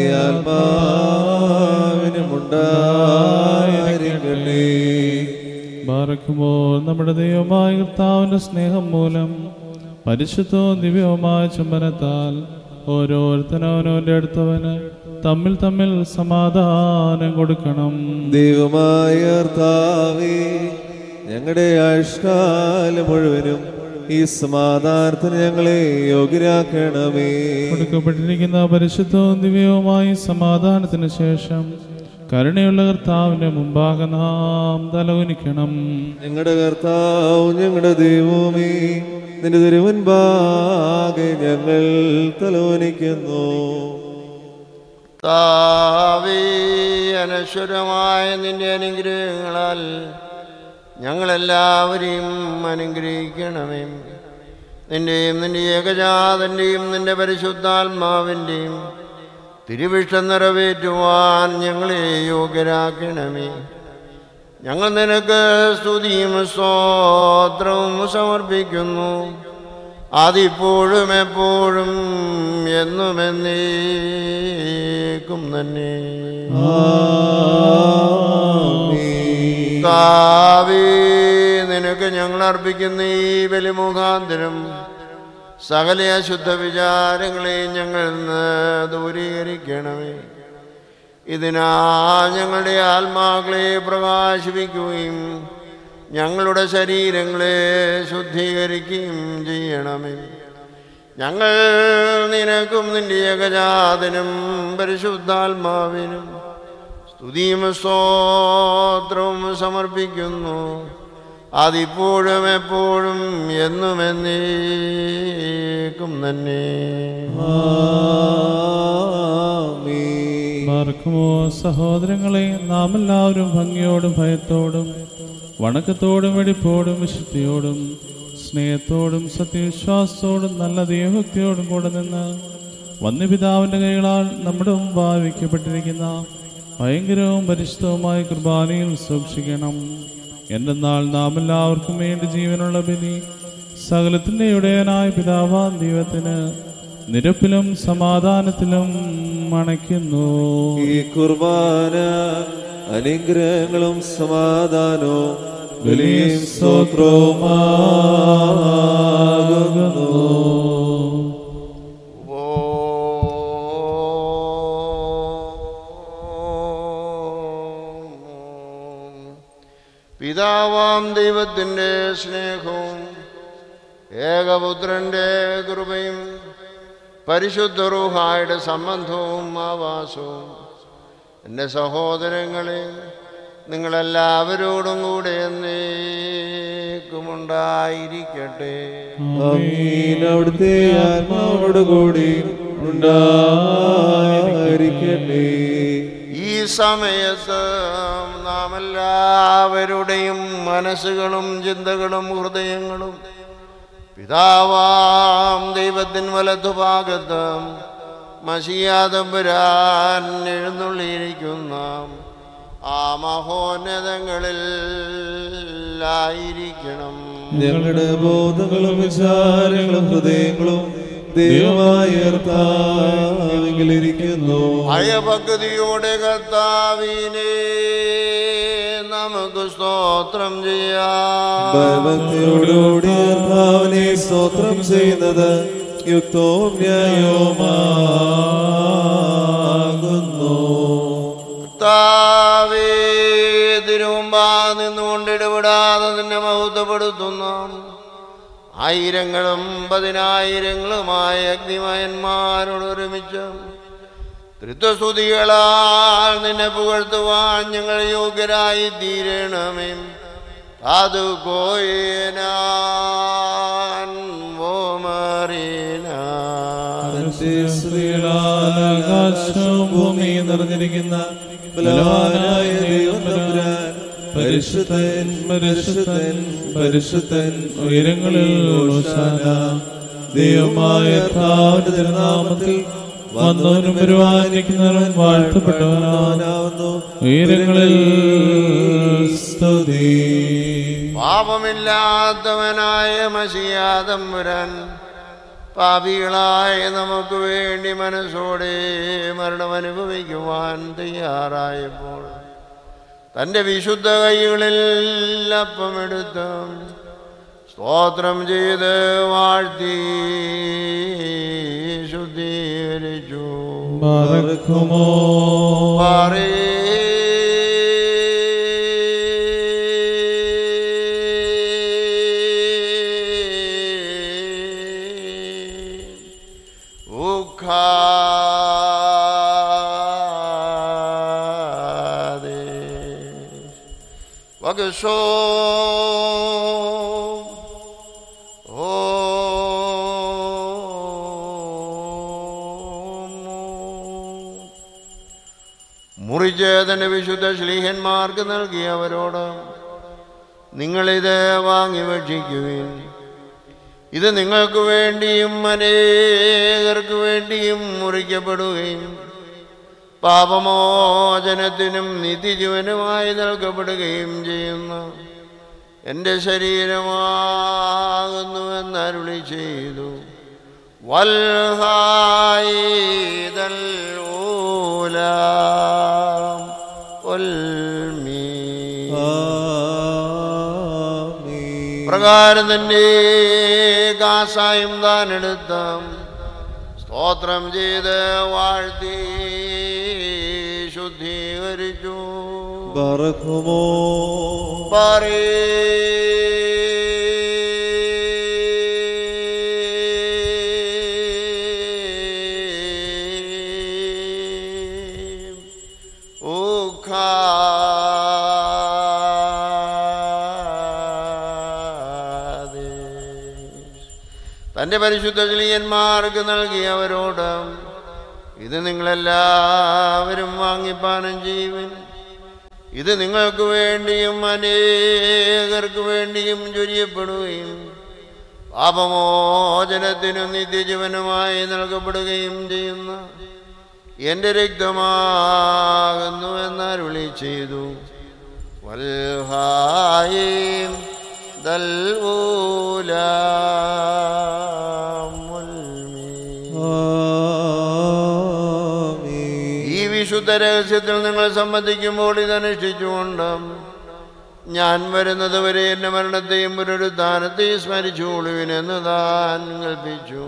ആത്മാവിനുമുണ്ടായിരിക്കട്ടെ ബാറക്കുമ്പോൾ നമ്മുടെ ദൈവമായ കർത്താവിന്റെ സ്നേഹം മൂലം പരിശുദ്ധവും ദിവ്യവുമായ ചുംബനത്താൽ ഓരോരുത്തനവനവന്റെ അടുത്തവന് തമ്മിൽ തമ്മിൽ സമാധാനം കൊടുക്കണം ദൈവമായ കർത്താവേ ഞങ്ങളുടെ ആയുഷ്കാലം മുഴുവനും ഈ സമാധാനത്തിന് ഞങ്ങളെ യോഗ്യരാക്കണമേ കൊടുക്കപ്പെട്ടിരിക്കുന്ന പരിശുദ്ധവും ദിവ്യവുമായ സമാധാനത്തിന് ശേഷം കരുണയുള്ള കർത്താവിന്റെ മുമ്പാകെ നാം തലകുനിക്കണം ഞങ്ങളുടെ കർത്താവ് ഞങ്ങളുടെ ദൈവമേ നിന്റെ തിരുവൻപാകെ ഞങ്ങൾ തലോനിക്കുന്നു താവേ അനശ്വരമായ നിന്റെ അനുഗ്രഹങ്ങളാൽ ഞങ്ങളെല്ലാവരെയും അനുഗ്രഹിക്കണമേ നിന്റെയും നിന്റെ ഏകജാതൻ്റെയും നിന്റെ പരിശുദ്ധാത്മാവിൻ്റെയും തിരുവിഷ്ടം നിറവേറ്റുവാൻ ഞങ്ങളെ യോഗ്യരാക്കണമേ ഞങ്ങൾ നിനക്ക് സ്തുതിയും സ്തോത്രവും സമർപ്പിക്കുന്നു അതിപ്പോഴും എപ്പോഴും എന്നും എന്നേക്കും തന്നെ കാവേ നിനക്ക് ഞങ്ങൾ അർപ്പിക്കുന്ന ഈ ബലിമുഖാന്തരം സകല അശുദ്ധ വിചാരങ്ങളെയും ഞങ്ങൾ നിന്ന് ദൂരീകരിക്കണമേ ഇതിനാ ഞങ്ങളുടെ ആത്മാക്കളെ പ്രകാശിപ്പിക്കുകയും ഞങ്ങളുടെ ശരീരങ്ങളെ ശുദ്ധീകരിക്കുകയും ചെയ്യണമേ ഞങ്ങൾ നിനക്കും നിന്റെ ഏകജാതനും പരിശുദ്ധാത്മാവിനും സ്തുതിയും സ്തോത്രവും സമർപ്പിക്കുന്നു അതിപ്പോഴും എപ്പോഴും എന്നും എന്നേക്കും തന്നെ മാർക്കുമോ സഹോദരങ്ങളെ നാം എല്ലാവരും ഭംഗിയോടും ഭയത്തോടും വണക്കത്തോടും വെടിപ്പോടും വിശുദ്ധിയോടും സ്നേഹത്തോടും സത്യവിശ്വാസത്തോടും നല്ല ദൈവഭക്തിയോടും കൂടെ നിന്ന് വന്യപിതാവിൻ്റെ കൈകളാൽ നമ്മുടെ മുമ്പായി വയ്ക്കപ്പെട്ടിരിക്കുന്ന ഭയങ്കരവും പരിശുദ്ധവുമായ കുർബാനയിൽ സൂക്ഷിക്കണം എന്തെന്നാൽ നാം എല്ലാവർക്കും വേണ്ടി ജീവനുള്ള ബലി സകലത്തിൻ്റെ ഇടയനായ പിതാവാൻ ദൈവത്തിന് നിരപ്പിലും സമാധാനത്തിലും അണയ്ക്കുന്നു ഈ കുർബാന അനുഗ്രഹങ്ങളും സമാധാനവും വലിയും സ്തോത്രവുമാകുന്നു പിതാവാം ദൈവത്തിൻ്റെ സ്നേഹവും ഏകപുത്രൻ്റെ കൃപയും പരിശുദ്ധ റൂഹായുടെ സംബന്ധവും ആവാസവും എൻ്റെ സഹോദരങ്ങളെ നിങ്ങളെല്ലാവരോടും കൂടെ എന്നേക്കുമുണ്ടായിരിക്കട്ടെ ആമീൻ അവിടുത്തെ ആത്മാവോട് കൂടി ഉണ്ടായിരിക്കട്ടെ ഈ സമയത്ത് നാം എല്ലാവരുടെയും മനസ്സുകളും ചിന്തകളും ഹൃദയങ്ങളും പിതാവാം ദൈവത്തിൻ വലതുഭാഗത്ത് മഷിയാതമ്പുരാൻ എഴുന്നള്ളിയിരിക്കുന്ന ആ മഹോന്നതങ്ങളിൽ ആയിരിക്കണം ഞങ്ങളുടെ ബോധങ്ങളും വിചാരങ്ങളും ഹൃദയങ്ങളും ദൈവമായ കർത്താവിലിരിക്കുന്നു ഭയഭക്തിയോടെ കർത്താവിനെ നമുക്ക് സ്തോത്രം ചെയ്യാം ഭയഭക്തിയോടുകൂടി കർത്താവിനെ സ്തോത്രം ചെയ്യുന്നത് യുക്തവും ന്യായവുമാകുന്നു നിന്നുകൊണ്ട് ഇടപെടാതെ നിന്നെ മഹത്വപ്പെടുത്തുന്നു ആയിരങ്ങളും പതിനായിരങ്ങളുമായ അഗ്നിമയന്മാരോട് ഒരുമിച്ച് ത്രിത്വസ്തുതികളാൽ നിന്നെ പുകഴ്ത്തുവാൻ ഞങ്ങൾ യോഗ്യരായി തീരണമേ അത് കോയനാൻ അതിന്റെ സ്തുതികളാൽ ആകാശവും ഭൂമിയും നിറഞ്ഞിരിക്കുന്ന ബലവാനായ ദൈവം തമ്പുരാൻ പരിശുദ്ധൻ പരിശുദ്ധൻ പരിശുദ്ധൻ ഉയരങ്ങളിൽ ഹോശാന. ദൈവമായ കർത്താവിന്റെ തിരുനാമത്തിൽ വന്നവനും വരുവാനിരിക്കുന്നവനും വാഴ്ത്തപ്പെട്ടവനാണ് ാവുന്നു ഉയരങ്ങളിൽ സ്തുതി പാപമില്ലാത്തവനായ മഷിയാതമ്പുരാൻ പാപികളായ നമുക്ക് വേണ്ടി മനസ്സോടെ മരണം അനുഭവിക്കുവാൻ തയ്യാറായപ്പോൾ തൻ്റെ വിശുദ്ധ കൈകളിൽ അപ്പമെടുത്ത് സ്തോത്രം ചെയ്ത് വാഴ്ത്തി ശുദ്ധീകരിച്ചു മറക്കുമോ പാറേ ഉഖാദേ വകശോ ഓം മുറിചേതന വിശുദ്ധ ശ്ലീഹന്മാർക്ക് നൽകിയവരോട് നിങ്ങളിത് വാങ്ങി ഭക്ഷിക്കുവിൻ ഇത് നിങ്ങൾക്ക് വേണ്ടിയും അനേകർക്ക് വേണ്ടിയും മുറിക്കപ്പെടുകയും പാപമോചനത്തിനും നിത്യജീവനുമായി നൽകപ്പെടുകയും ചെയ്യുന്ന എൻ്റെ ശരീരമാകുന്നുവെന്ന് അരുളി ചെയ്തു വൽഹായിദൽ ഊലാം ഉൽമീ. പ്രകാരം തന്നെ കാസായും താൻ എടുത്ത സ്തോത്രം ചെയ്ത് വാഴ്ത്തി ശുദ്ധീകരിച്ചു ബറക്കുമോ പറേ തൻ്റെ പരിശുദ്ധ ശ്ലീയന്മാർക്ക് നൽകിയവരോട് ഇത് നിങ്ങളെല്ലാവരും വാങ്ങിപ്പാനം ചെയ്യുവിൻ ഇത് നിങ്ങൾക്ക് വേണ്ടിയും അനേകർക്ക് വേണ്ടിയും ചൊരിയപ്പെടുകയും പാപമോചനത്തിനും നിത്യജീവനുമായി നൽകപ്പെടുകയും ചെയ്യുന്ന എൻ്റെ രക്തമാകുന്നു എന്നരുളി ചെയ്തു വൽഹായും ഈ വിശുദ്ധ രഹസ്യത്തിൽ നിങ്ങൾ സംബന്ധിക്കുമ്പോൾ ഇതനുഷ്ഠിച്ചുകൊണ്ട് ഞാൻ വരുന്നത് വരെ എന്റെ മരണത്തെയും പുനരുദ്ധാനത്തെയും സ്മരിച്ചുകൊള്ളുവിനെന്ന് താൻ കൽപ്പിച്ചു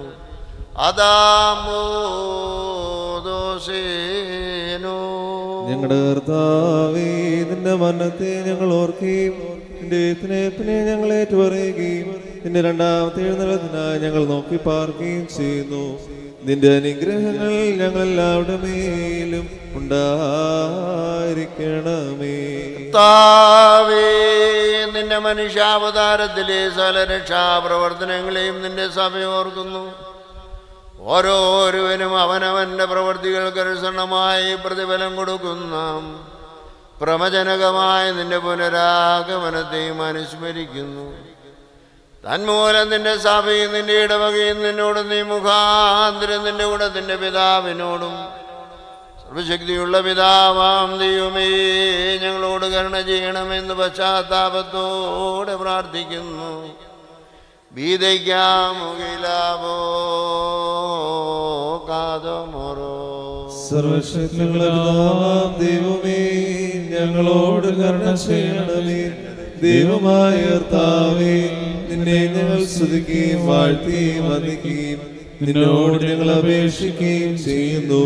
അതാമോദോസേനോ ഞങ്ങളുടെ കർത്താവേ നിന്റെ മരണത്തെ ഞങ്ങൾ ഓർക്കുകയും നിന്റെ സ്നേഹത്തിനെ ഞങ്ങൾ ഏറ്റുപറയുകയും നിന്റെ രണ്ടാമത്തെ എഴുന്നള്ളത്തിനായി ഞങ്ങൾ നോക്കി പാർക്കുകയും ചെയ്യുന്നു നിന്റെ അനുഗ്രഹങ്ങൾ ഞങ്ങൾ എല്ലാവരുടെ മേലും ഉണ്ടായിരിക്കണമേ കർത്താവേ നിന്റെ മനുഷ്യാവതാരത്തിലെ സകല രക്ഷാപ്രവർത്തനങ്ങളെയും നിന്റെ സഭ ഓർക്കുന്നു ഓരോരുവനും അവനവന്റെ പ്രവർത്തികൾക്ക് അനുസരണമായി പ്രതിഫലം കൊടുക്കുന്ന പ്രമജനകമായ നിന്റെ പുനരാഗമനത്തെയും അനുസ്മരിക്കുന്നു തന്മൂലം നിന്റെ സഭയും നിന്റെ ഇടവകയും നിന്നോടും നീ മുഖാന്തരം നിന്റെ ഗുണത്തിന്റെ പിതാവിനോടും സർവശക്തിയുള്ള പിതാവാം ദൈവമേ ഞങ്ങളോട് കരുണ ചെയ്യണമെന്ന് പശ്ചാത്താപത്തോടെ പ്രാർത്ഥിക്കുന്നു ബീതയ്ക്കാമുകിലാവോ കാതമോറോ സർവശക്തികളാം ദൈവമേ ഞങ്ങളോട് കരുണ ചെയ്യണമേ ദൈവമായ കർത്താവേ നിന്നെ ഞങ്ങൾ സ്തുതിക്കുകയും വാഴ്ത്തുകയും വന്ദിക്കുകയും നിന്നോട് ഞങ്ങൾ അപേക്ഷിക്കുകയും ചെയ്യുന്നു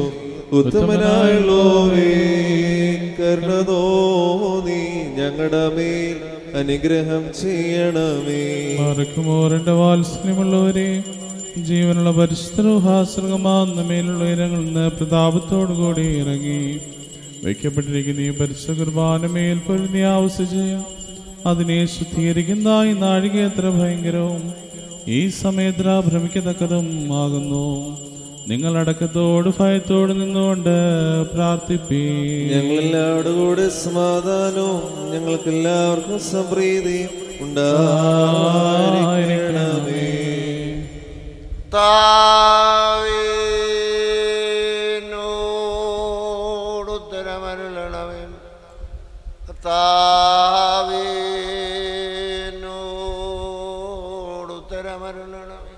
ഉത്തമനായുള്ളോവേ കരുണ തോന്നി ഞങ്ങളുടെ മേൽ അനുഗ്രഹം ചെയ്യണമേ മറക്കുമോറിന്റെ വാത്സല്യമുള്ളവരെ ജീവനുള്ള പരിശുദ്ധഹാസൃകമാകുന്ന മേലുള്ള ഉയരങ്ങളിൽ നിന്ന് പ്രതാപത്തോടുകൂടി ഇറങ്ങി വയ്ക്കപ്പെട്ടിരിക്കുന്ന ഈ പരിശുദ്ധ കുർബാന മേൽ പൊരുന്നി ആവശ്യിച്ച് അതിനെ ശുദ്ധീകരിക്കുന്ന ഈ നാഴിക എത്ര ഭയങ്കരവും ഈ സമയത്ര ഭ്രമിക്കത്തക്കതും ആകുന്നു നിങ്ങൾ അടക്കത്തോട് ഭയത്തോട് നിന്നുകൊണ്ട് പ്രാർത്ഥിപ്പീ ഞങ്ങളെല്ലാവരുടെ കൂടെ സമാധാനവും ഞങ്ങൾക്കെല്ലാവർക്കും സംപ്രീതി ഉണ്ടായിരിക്കണമേ താവിനോടുത്തരമരുളണമേ താവിനോടുത്തരമരുളണമേ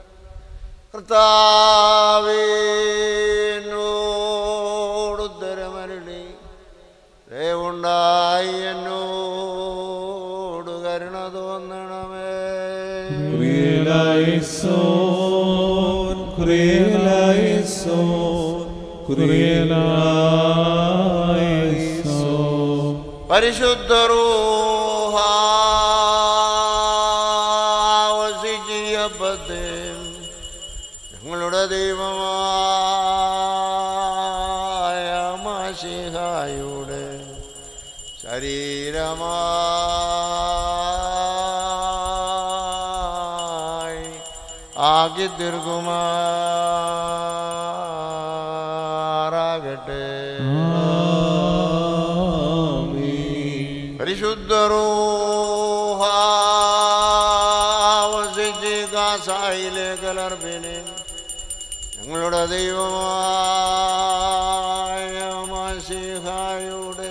കർത്താവിനോടുത്തരമരുളി ദയവുണ്ടായി എന്നോട് കരുണ തോന്നണമേ കുറിയലായിസോൻ കുറിയലായിസോൻ കുറിയലായിസോൻ പരിശുദ്ധ റൂഹാവസിച്ചിയപ്പത്തെ ഞങ്ങളുടെ ദൈവമായ മാഷിഹായുടെ ശരീരമായി ആകി തീർക്കുമാറാകട്ടെ പരിശുദ്ധ റൂഹാവസിച്ച് കാസായിലെ കലർപ്പിനെ ഞങ്ങളുടെ ദൈവമായ മാസിഹായുടെ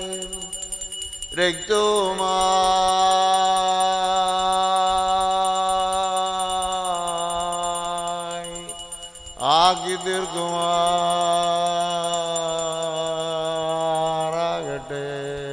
രക്തവുമായി ആക്കി തീർക്കുമാറാകട്ടെ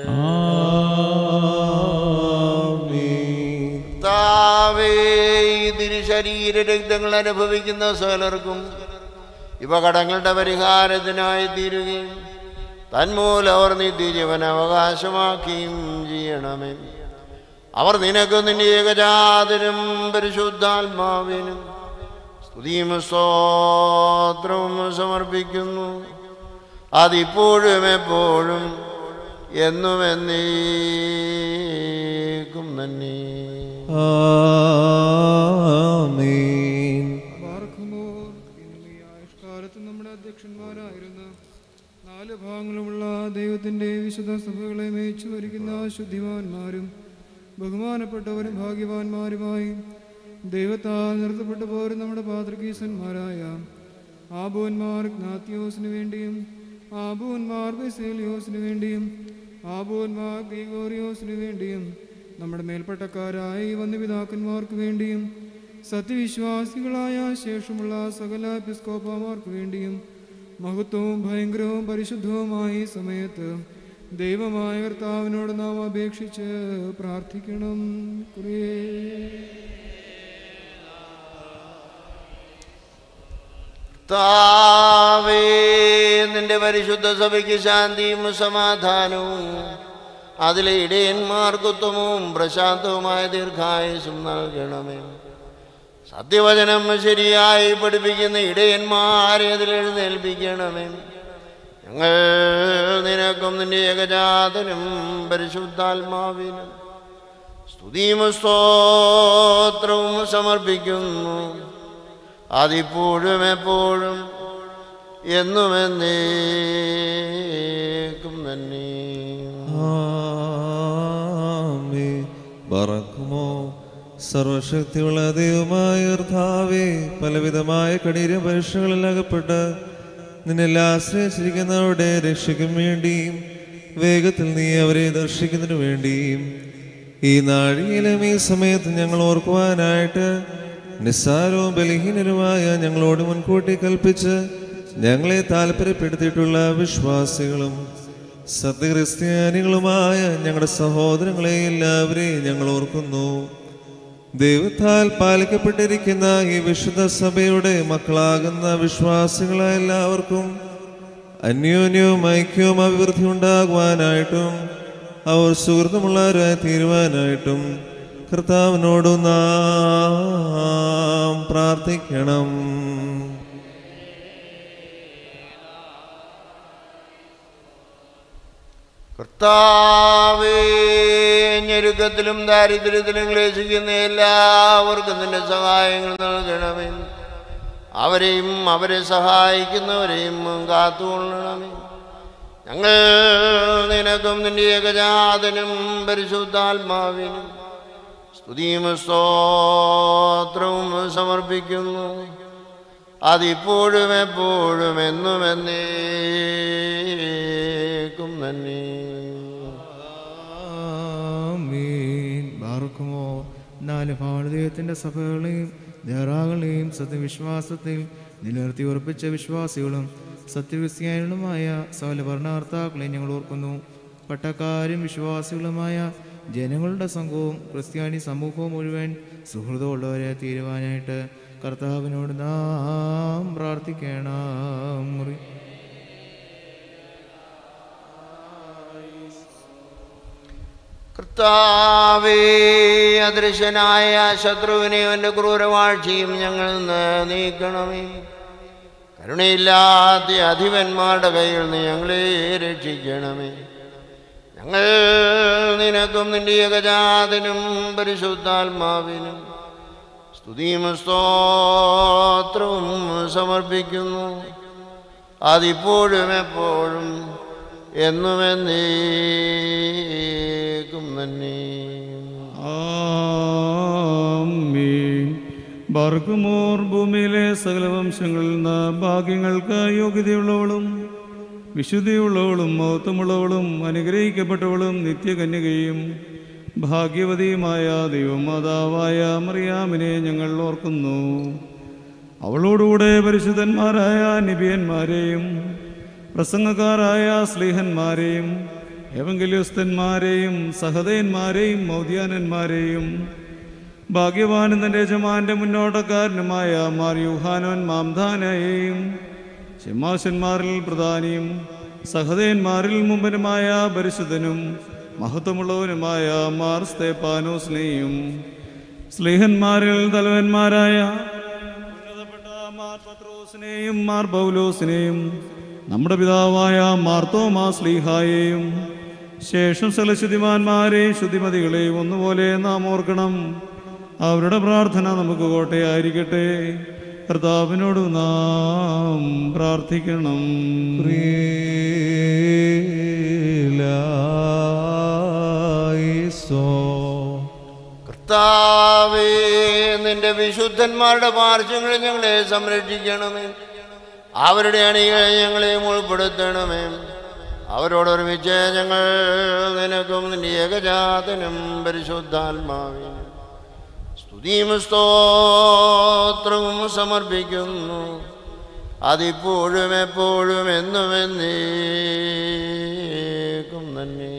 താവേ ഇതിന് ശരീര രക്തങ്ങൾ അനുഭവിക്കുന്ന സകലർക്കും ഇവ കടങ്ങളുടെ പരിഹാരത്തിനായി തീരുകയും തന്മൂലം അവർ നിത്യജീവൻ അവകാശമാക്കുകയും ചെയ്യണമേ അവർ നിനക്ക് നിന്റെ ഏകജാതനും പരിശുദ്ധാത്മാവിനും സ്തുതിയും സ്തോത്രവും സമർപ്പിക്കുന്നു അതിപ്പോഴും എപ്പോഴും എന്നും എന്നേക്കും തന്നെ ആമേൻ പാർക്കുമ്പോൾ ഇന്ന് ഈ ആയുഷ്കാലത്ത് നമ്മുടെ അധ്യക്ഷന്മാരായിരുന്ന നാല് ഭാഗങ്ങളുമുള്ള ദൈവത്തിൻ്റെ വിശുദ്ധ സഭകളെ മേയിച്ചു ഭരിക്കുന്ന ശുദ്ധിമാന്മാരും ബഹുമാനപ്പെട്ടവരും ഭാഗ്യവാന്മാരുമായി ദൈവത്താൽ നിർത്തപ്പെട്ടു പോരും നമ്മുടെ പാത്രകീസന്മാരായ ആബോന്മാർ ജ്ഞാത്യോസിന് വേണ്ടിയും ആബോന്മാർ ബെസേലിയോസിന് വേണ്ടിയും ആബോന്മാർ ഗ്രിഗോറിയോസിന് വേണ്ടിയും നമ്മുടെ മേൽപ്പട്ടക്കാരായി വന്യപിതാക്കന്മാർക്ക് വേണ്ടിയും സത്യവിശ്വാസികളായ ശേഷമുള്ള സകല എപ്പിസ്കോപ്പമാർക്ക് വേണ്ടിയും മഹത്വവും ഭയങ്കരവും പരിശുദ്ധവുമായ ഈ സമയത്ത് ദൈവമായ കർത്താവിനോട് നാം അപേക്ഷിച്ച് പ്രാർത്ഥിക്കണം കുറേ താവേ നിന്റെ പരിശുദ്ധ സഭയ്ക്ക് ശാന്തിയും സമാധാനവും അതിലെ ഇടയന്മാർക്കുത്തമവും പ്രശാന്തവുമായ ദീർഘായുസും നൽകണമേ സത്യവചനം ശരിയായി പഠിപ്പിക്കുന്ന ഇടയന്മാരെ അതിൽ എഴുന്നേൽപ്പിക്കണമേ ഞങ്ങൾ നിനക്കും നിന്റെ ഏകജാതനും പരിശുദ്ധാത്മാവിനും സ്തുതിയും സ്തോത്രവും സമർപ്പിക്കുന്നു അതിപ്പോഴും എപ്പോഴും എന്നും എന്നേക്കും തന്നെ ആമേ പറക്കുമോ സർവശക്തിയുള്ള ദൈവമായ കർത്താവേ പലവിധമായ കഠിന പരീക്ഷകളിൽ അകപ്പെട്ട് നിന്നെല്ലാം ആശ്രയിച്ചിരിക്കുന്നവരുടെ രക്ഷയ്ക്കും വേണ്ടിയും വേഗത്തിൽ നീ അവരെ ദർശിക്കുന്നതിനു വേണ്ടിയും ഈ നാഴികയിലും ഈ സമയത്ത് ഞങ്ങൾ ഓർക്കുവാനായിട്ട് നിസ്സാരവും ബലഹീനരുമായ ഞങ്ങളോട് മുൻകൂട്ടി കൽപ്പിച്ച് ഞങ്ങളെ താല്പര്യപ്പെടുത്തിയിട്ടുള്ള വിശ്വാസികളും സത്യക്രിസ്ത്യാനികളുമായ ഞങ്ങളുടെ സഹോദരങ്ങളെ എല്ലാവരെയും ഞങ്ങൾ ഓർക്കുന്നു ദൈവത്താൽ പാലിക്കപ്പെട്ടിരിക്കുന്ന ഈ വിശുദ്ധ സഭയുടെ മക്കളാകുന്ന വിശ്വാസികളായ എല്ലാവർക്കും അന്യോന്യവും ഐക്യവും അഭിവൃദ്ധി ഉണ്ടാകുവാനായിട്ടും അവർ സുഹൃത്തുമുള്ളവരായി തീരുവാനായിട്ടും കർത്താവിനോട് നാം പ്രാർത്ഥിക്കണം കർത്താവേ ഞെരുക്കത്തിലും ദാരിദ്ര്യത്തിലും ക്ലേശിക്കുന്ന എല്ലാവർക്കും നിന്റെ സഹായങ്ങൾ നൽകണമേ അവരെയും അവരെ സഹായിക്കുന്നവരെയും കാത്തുകൊള്ളണമേ ഞങ്ങൾ നിനക്കും നിന്റെ ഏകജാതനും പരിശുദ്ധാത്മാവിനും സ്തുതിയും സ്തോത്രവും സമർപ്പിക്കുന്നു അതിപ്പോഴും എപ്പോഴും എന്നും എന്നേക്കും തന്നെ ആമീൻ. ബാറുക്കുമോ നാല് ഭാരതീയത്തിന്റെ സഭകളെയും ധാരാകളെയും സത്യവിശ്വാസത്തിൽ നിലനിർത്തി ഉറപ്പിച്ച വിശ്വാസികളും സത്യക്രിസ്ത്യാനികളുമായ സകല ഭരണകർത്താക്കളെ ഞങ്ങൾ ഓർക്കുന്നു പട്ടക്കാരും വിശ്വാസികളുമായ ജനങ്ങളുടെ സംഘവും ക്രിസ്ത്യാനി സമൂഹവും മുഴുവൻ സുഹൃതമുള്ളവരെ തീരുവാനായിട്ട് കർത്താവിനോട് നാം പ്രാർത്ഥിക്കണം മുറി കർത്താവേ അദൃശ്യനായ ശത്രുവിനെ അവൻ്റെ ക്രൂരവാഴ്ചയും ഞങ്ങൾ നിന്ന് നീക്കണമേ കരുണയില്ലാത്ത അധിപന്മാരുടെ കയ്യിൽ നിന്ന് ഞങ്ങളെ രക്ഷിക്കണമേ ഞങ്ങൾ നിനക്കും നിന്റെ ഏകജാതനും പരിശുദ്ധാത്മാവിനും സ്തുതിയും സ്തോത്രവും സമർപ്പിക്കുന്നു അതിപ്പോഴും എപ്പോഴും എന്നും എന്നേക്കും തന്നെ ആമീൻ ബർക്കുമോർ ഭൂമിയിലെ സകല വംശങ്ങളിൽ നിന്ന് ഭാഗ്യങ്ങൾക്ക് യോഗ്യതയുള്ളവളും വിശുദ്ധിയുള്ളവളും മഹത്വമുള്ളവളും അനുഗ്രഹിക്കപ്പെട്ടവളും നിത്യകന്യകയും ഭാഗ്യവതിയുമായ ദൈവമാതാവായ മറിയാമിനെ ഞങ്ങൾ ഓർക്കുന്നു അവളോടുകൂടെ പരിശുദ്ധന്മാരായ നിബിയന്മാരെയും പ്രസംഗക്കാരായ സ്ലീഹന്മാരെയും എവങ്കലിയസ്തന്മാരെയും സഹതയന്മാരെയും മൗദ്യാനന്മാരെയും ഭാഗ്യവാനും തൻ്റെ യജമാന്റെ മുന്നോട്ടക്കാരനുമായ മാർ യുഹാനോൻ മാംധാനയെയും ഷെമാശന്മാരിൽ പ്രധാനിയും സഹതയന്മാരിൽ മുമ്പനുമായ പരിശുദ്ധനും മഹത്വമുള്ളവനുമായ മാർ സ്തേപ്പാനോസിനെയും സ്ലേഹന്മാരിൽ തലവന്മാരായ ഉന്നതപ്പെട്ട മാർ പത്രോസിനെയും മാർ പൗലോസിനെയും നമ്മുടെ പിതാവായ മാർത്തോമാ സ്ലീഹായെയും ശേഷം സലശുദ്ധിമാന്മാരെയും ശുദ്ധിമതികളെയും ഒന്നുപോലെ നാം ഓർക്കണം അവരുടെ പ്രാർത്ഥന നമുക്ക് കോട്ടയായിരിക്കട്ടെ കർത്താവിനോട് നാം പ്രാർത്ഥിക്കണം പ്രിയലായിസോ. കർത്താവേ നിന്റെ വിശുദ്ധന്മാരുടെ പാർശ്വങ്ങളിൽ ഞങ്ങളെ സംരക്ഷിക്കണമേ അവരുടെ അണികളെ ഞങ്ങളെയും ഉൾപ്പെടുത്തണമേ അവരോടൊരുമിച്ച് ഞങ്ങൾ നിനക്കും നിന്റെ ഏകജാതനും പരിശുദ്ധാത്മാവിനും സ്തുതിയും സ്തോത്രവും സമർപ്പിക്കുന്നു അതിപ്പോഴും എപ്പോഴും എന്നും എന്നേക്കും തന്നെ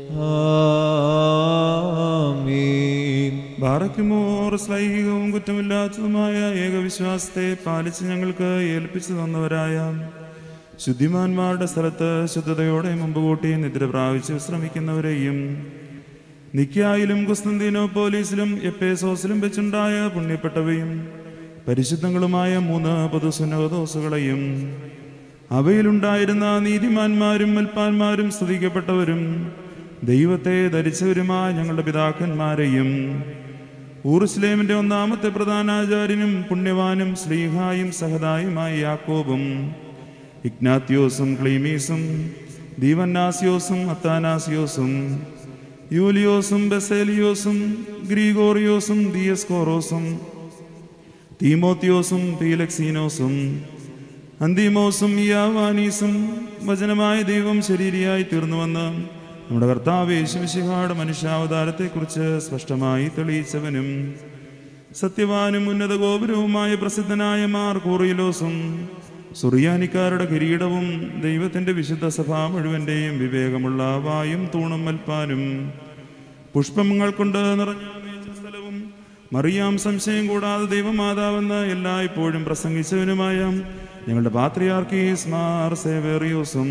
ആമീൻ ബാറയ്ക്കുമോർ ശ്ലൈഹികവും കുറ്റമില്ലാത്തതുമായ ഏകവിശ്വാസത്തെ പാലിച്ച് ഞങ്ങൾക്ക് ഏൽപ്പിച്ചു തന്നവരായ ശുദ്ധിമാന്മാരുടെ സ്ഥലത്ത് ശുദ്ധതയോടെ മുമ്പ് കൂട്ടി നിദ്ര പ്രാപിച്ച് വിശ്രമിക്കുന്നവരെയും നിക്കായിലും കുസ്തന്തീനോപ്പോലീസിലും എപ്പേസോസിലും വെച്ചുണ്ടായ പുണ്യപ്പെട്ടവയും പരിശുദ്ധങ്ങളുമായ മൂന്ന് പൊതുസുനോദോസുകളെയും അവയിലുണ്ടായിരുന്ന നീതിമാന്മാരും മൽപ്പാന്മാരും സ്തുതിക്കപ്പെട്ടവരും ദൈവത്തെ ധരിച്ചവരുമായ ഞങ്ങളുടെ പിതാക്കന്മാരെയും ഊറുസ്ലേമിന്റെ ഒന്നാമത്തെ പ്രധാനാചാര്യനും പുണ്യവാനും ശ്ലീഹായും സഹദായുമായ യാക്കോബും ഇഗ്നാത്യോസും ക്ലീമീസും ദീവന്നാസിയോസും അത്താനാസിയോസും യൂലിയോസും ബെസേലിയോസും ഗ്രീഗോറിയോസും ദിയസ്കോറോസും തീമോത്തിയോസും പീലക്സീനോസും അന്തിമോസും യാവാനീസും വചനമായ ദൈവം ശരീരിയായി തീർന്നുവന്ന് നമ്മുടെ കർത്താവ് യേശുമിശിഹായുടെ മനുഷ്യാവതാരത്തെക്കുറിച്ച് സ്പഷ്ടമായി തെളിയിച്ചവനും സത്യവാനും ഉന്നത ഗോപുരവുമായ പ്രസിദ്ധനായ മാർ കൂറിയലോസും സുറിയാനിക്കാരുടെ കിരീടവും ദൈവത്തിന്റെ വിശുദ്ധ സഭ മുഴുവന്റെയും വിവേകമുള്ള വായും തൂണും മൽപ്പാനും പുഷ്പങ്ങൾ കൊണ്ട് നിറഞ്ഞ മേച്ച സ്ഥലവും മറിയാം സംശയം കൂടാതെ ദൈവമാതാവെന്ന് എല്ലായ്പ്പോഴും പ്രസംഗിച്ചവനുമായ ഞങ്ങളുടെ പാത്രിയാർക്കീസ് മാർ സേവേറിയോസും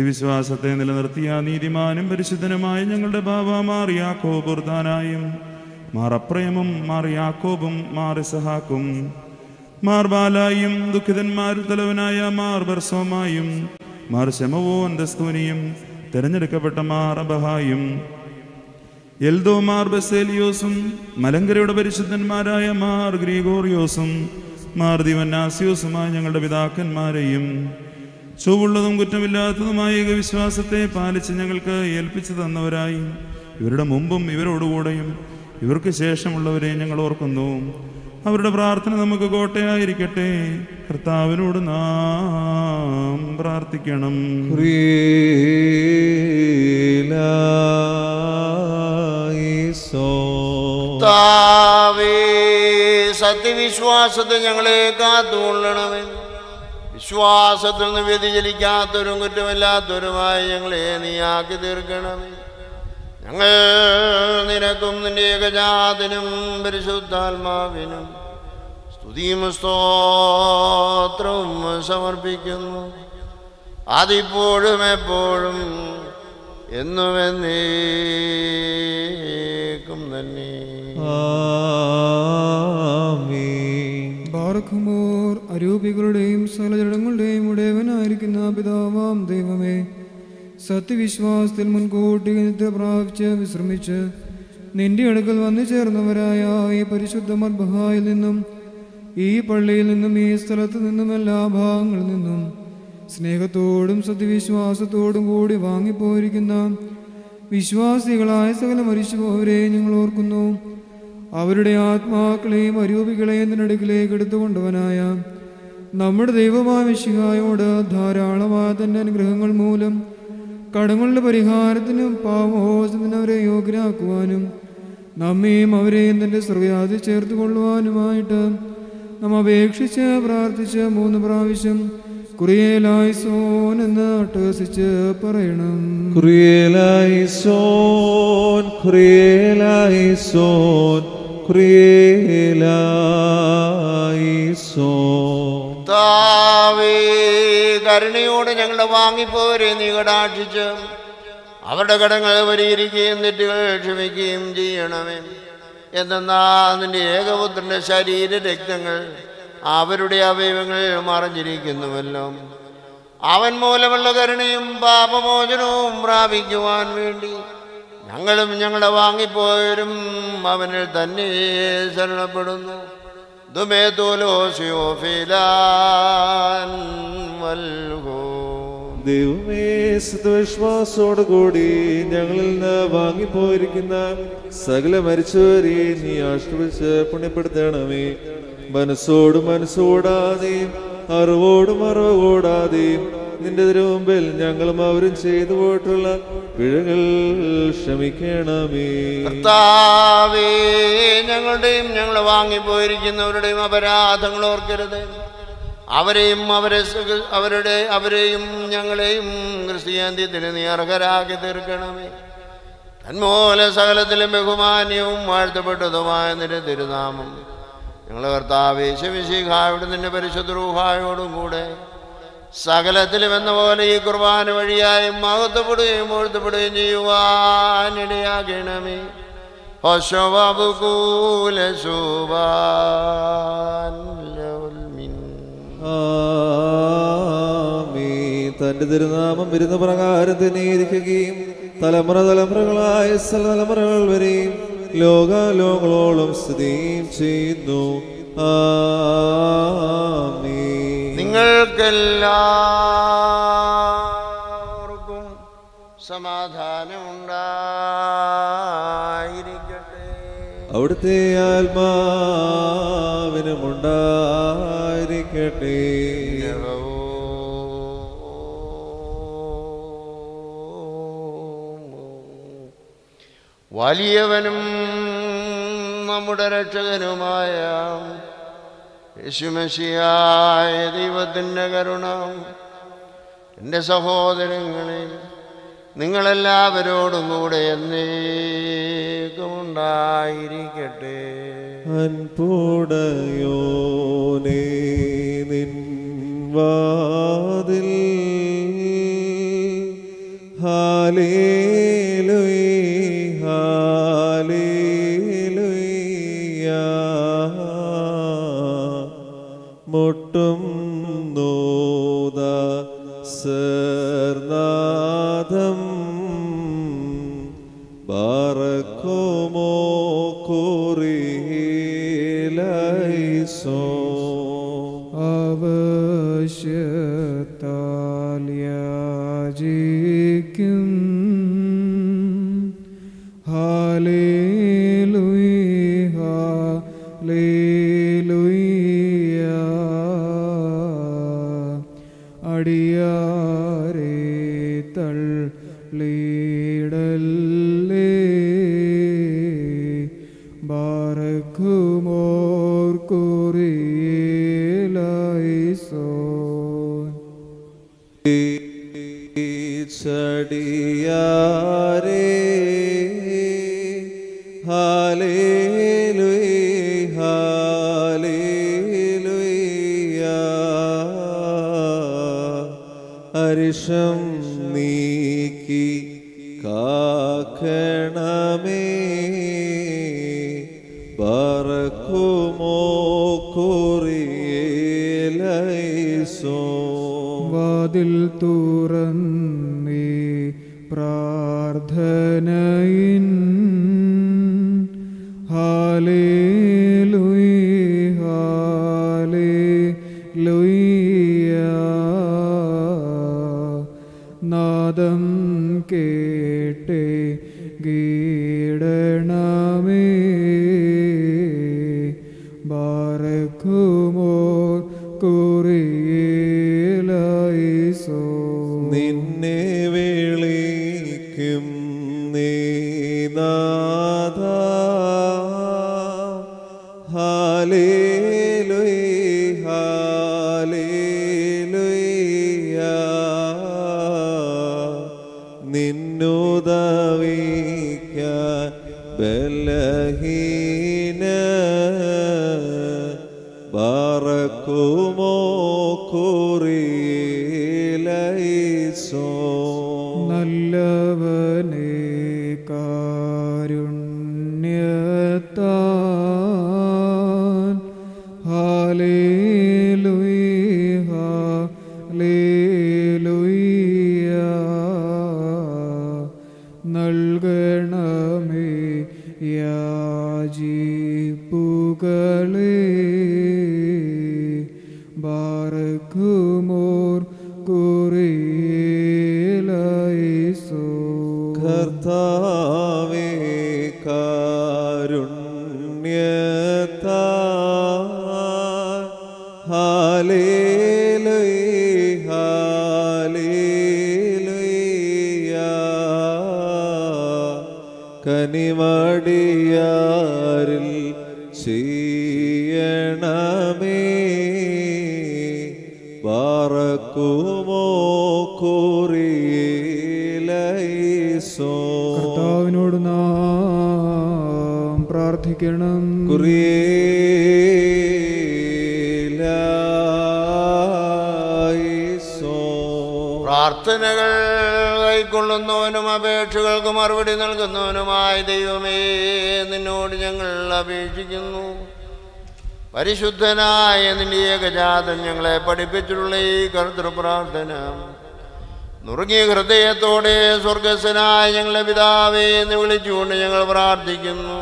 സത്യവിശ്വാസത്തെ നിലനിർത്തിയ നീതിമാനും പരിശുദ്ധനുമായ ഞങ്ങളുടെ ബാബ മാർ യാക്കോ ബുർദാനായും മാർ അപ്രയമും മാർ യാക്കോബും മാർ ഇസഹാക്കും മാർ ബാലായും ദുഃഖിതന്മാരിൽ തലവനായ മാർ ബർസോമായും മാർ ശമവോ അന്തസ്തൂനിയും തെരഞ്ഞെടുക്കപ്പെട്ട മാർ അബഹായും എൽദോ മാർ ബസേലിയോസും മലങ്കരയുടെ പരിശുദ്ധന്മാരായ മാർ ഗ്രീഗോറിയോസും മാർ ദിവന്നാസിയോസുമായ ഞങ്ങളുടെ പിതാക്കന്മാരെയും ചൊവ്വുള്ളതും കുറ്റമില്ലാത്തതുമായ ഏകവിശ്വാസത്തെ പാലിച്ച് ഞങ്ങൾക്ക് ഏൽപ്പിച്ചു തന്നവരായി ഇവരുടെ മുമ്പും ഇവരോടുകൂടെയും ഇവർക്ക് ശേഷമുള്ളവരെ ഞങ്ങൾ ഓർക്കുന്നു അവരുടെ പ്രാർത്ഥന നമുക്ക് കോട്ടയായിരിക്കട്ടെ കർത്താവിനോട് നാം പ്രാർത്ഥിക്കണം ക്രീലായിസോ കർത്താവേ സത്യവിശ്വാസത്തെ ഞങ്ങളെ കാത്തുകൊള്ളണമേ വിശ്വാസത്തിൽ നിന്ന് വ്യതിചലിക്കാത്തൊരും കുറ്റമില്ലാത്തൊരുമായി ഞങ്ങളെ നീ ആക്കി തീർക്കണമേ ഞങ്ങൾ നിനക്കും നിന്റെ ഏകജാതനും പരിശുദ്ധാത്മാവിനും സ്തുതിയും സ്തോത്രവും സമർപ്പിക്കുന്നു അതിപ്പോഴും എപ്പോഴും എന്നും എന്നേക്കും തന്നെ ആമീൻ ബാർഖുമോർ അരൂപികളുടെയും സകലജടങ്ങളുടെയും ഉടയവനായിരിക്കുന്ന പിതാവാം ദൈവമേ സത്യവിശ്വാസത്തിൽ മുൻകൂട്ടി നിദ്ര പ്രാപിച്ച് വിശ്രമിച്ച് നിന്റെ അടുക്കൽ വന്നു ചേർന്നവരായ ഈ പരിശുദ്ധ മർബഹായിൽ നിന്നും ഈ പള്ളിയിൽ നിന്നും ഈ സ്ഥലത്തു നിന്നും എല്ലാ ഭാഗങ്ങളിൽ നിന്നും സ്നേഹത്തോടും സത്യവിശ്വാസത്തോടും കൂടി വാങ്ങിപ്പോയിരിക്കുന്ന വിശ്വാസികളായ സകല മരിച്ചുപോവരെ ഞങ്ങൾ ഓർക്കുന്നു അവരുടെ ആത്മാക്കളെയും അരൂപികളെയും നിന്നടുക്കിലേക്ക് എടുത്തുകൊണ്ടവനായ നമ്മുടെ ദൈവമായ വിശിഹായോട് ധാരാളമായ തന്റെ അനുഗ്രഹങ്ങൾ മൂലം കടങ്ങളുടെ പരിഹാരത്തിനും പാവമോചനത്തിനും അവരെ യോഗ്യരാക്കുവാനും നമ്മയും അവരെയും തന്റെ സർവ്യാധി ചേർത്ത് കൊള്ളുവാനുമായിട്ട് നാം അപേക്ഷിച്ച് പ്രാർത്ഥിച്ച് മൂന്ന് പ്രാവശ്യം കുറിയേലായിസോൻ എന്ന് അട്ടഹസിച്ച് പറയണം ക്രിയലായിസോൻ ക്രിയലായിസോൻ ക്രിയലായിസോൻ കർത്താവേ കരുണയോടെ ഞങ്ങളുടെ വാങ്ങിപ്പോരെ നീ കടാക്ഷിച്ച് അവരുടെ കടങ്ങൾ പരിഹരിക്കുകയും തെറ്റുകൾ ക്ഷമിക്കുകയും ചെയ്യണമേ എന്തെന്നാ നിന്റെ ഏകപുത്രന്റെ ശരീര രക്തങ്ങൾ അവരുടെ അവയവങ്ങൾ മറഞ്ഞിരിക്കുന്നുവല്ലോ അവൻ മൂലമുള്ള കരുണയും പാപമോചനവും പ്രാപിക്കുവാൻ വേണ്ടി ഞങ്ങളും ഞങ്ങളുടെ വാങ്ങിപ്പോയവരും അവനിൽ തന്നെ ശരണപ്പെടുന്നു ദുമേ തോലോസിയോ ഫിലാൻ വൽഗോ ദൈവമേ സത്വിശ്വാസോടുകൂടി ഞങ്ങളിൽ നിന്ന് വാങ്ങിപ്പോയിരിക്കുന്ന സകല മരിച്ചവരെ നീ ആശ്രയിച്ച് പുണ്യപ്പെടുത്തണമേ മനസ്സോടും മനസ്സോടാതെയും അറിവോടും അറിവ് കൂടാതെയും നിന്റെ തിരുമുമ്പിൽ ഞങ്ങളും അവരും ചെയ്തു പോയിട്ടുള്ള പിഴകൾ ക്ഷമിക്കണമേ കർത്താവേ ഞങ്ങളുടെയും ഞങ്ങൾ വാങ്ങിപ്പോയിരിക്കുന്നവരുടെയും അപരാധങ്ങൾ ഓർക്കരുത് അവരെയും അവരെ സക- അവരുടെ അവരെയും ഞങ്ങളെയും ക്രിസ്ത്യാന്ത്യത്തിന് നീ അർഹരാക്കി തീർക്കണമേ തന്മൂല സകലത്തിലും ബഹുമാന്യവും വാഴ്ത്തപ്പെട്ടതുമായ നിന്റെ തിരുനാമം ഞങ്ങളെ കർത്താവേ ശമിശിഹായോട് നിന്റെ പരിശുദ്ധ റൂഹായോടും കൂടെ സകലത്തിലും എന്ന പോലെ ഈ കുർബാന വഴിയായി മഹത്വപ്പെടുകയും മുഴുത്തപ്പെടുകയും ചെയ്യുവാനിടയാകണമേ ആമീൻ. തന്റെ തിരുനാമം വരുന്ന പ്രകാരം തന്നെ ഇരിക്കുകയും തലമുറ തലമുറകളായ സകല തലമുറകൾ വരെയും ലോകാലോകളോളം സ്ഥിതിയും ചെയ്യുന്നു ആമീൻ. നിങ്ങൾക്കെല്ലാവർക്കും സമാധാനമുണ്ടായിരിക്കട്ടെ അവിടുത്തെ ആത്മാവിനും ഉണ്ടായിരിക്കട്ടെ വലിയവനും നമ്മുടെ രക്ഷകനുമായ യേശുമശിയായ ദൈവത്തിൻ്റെ കരുണ എൻ്റെ സഹോദരങ്ങളെ നിങ്ങളെല്ലാവരോടും കൂടെ എന്നേക്കും ഉണ്ടായിരിക്കട്ടെ അൻപുടയോനേ നിൻ വാതിൽ ഹാലേലുയ ഹാലേലുയ മുട്ടും നോദ സർനാദം ബാറക്കുമോ കുറിയിലൈസോ ആവശ്യത്താൽ യാചിക്കും ഹാലേലുയ ഹാലേലുയ അടിയാരെ തള്ളിടല്ലേ ബാറക്കുമോർ കുറിയിലൈസോൻ ചടിയാരേ ഹാലേലുയ ഹാലേലുയ അരിഷം നീക്കി കാക്കണമേ ബറക്കുമോ കുറിയേലൈസോ വാതിൽ തുറന്നേ പ്രാർത്ഥനയിൻ ഹാലേലുയ ഹാലേലുയ നാദം കേട്ടേ ഗീടണമേ ബാരക്കുമോർ കുറിയിലൈസോ നിന്നെ വിളിക്കും നീനാഥ ഹാലേലുയ ഹാലേലുയ നിന്നുദവിക്കാൻ ബലഹീന ബാറക്കുമോ കുറിയിലൈസോ നല്ലവനെ കാരുണ്യത്താൻ ഹാലേലുയ ഹാലേലുയ നൽകണമേ യാജിപ്പുകളേ ബാറക്കുമോർ കുറിയിലൈസോ കർത്താവേ കാരുണ്യത്താ ഹാലേലുയ ഹാലേലുയ കനിമടിയാരിൽ ചെയ്യണമേ ബാറക്കുമോ കുറിയിലൈസോ കർത്താവിനോട് നാം പ്രാർത്ഥിക്കണം കുറിയിലൈസോ പ്രാർത്ഥനകൾ കൈക്കൊള്ളുന്നവനും അപേക്ഷകൾക്ക് മറുപടി നൽകുന്നവനുമായ ദൈവമേ നിന്നോട് ഞങ്ങൾ അപേക്ഷിക്കുന്നു പരിശുദ്ധനായ നിന്റെ ഏകജാതൻ ഞങ്ങളെ പഠിപ്പിച്ചിട്ടുള്ള ഈ കർത്തൃ പ്രാർത്ഥന നുറുങ്ങിയ ഹൃദയത്തോടെ സ്വർഗസ്വനായ ഞങ്ങളെ പിതാവേ എന്ന് വിളിച്ചുകൊണ്ട് ഞങ്ങൾ പ്രാർത്ഥിക്കുന്നു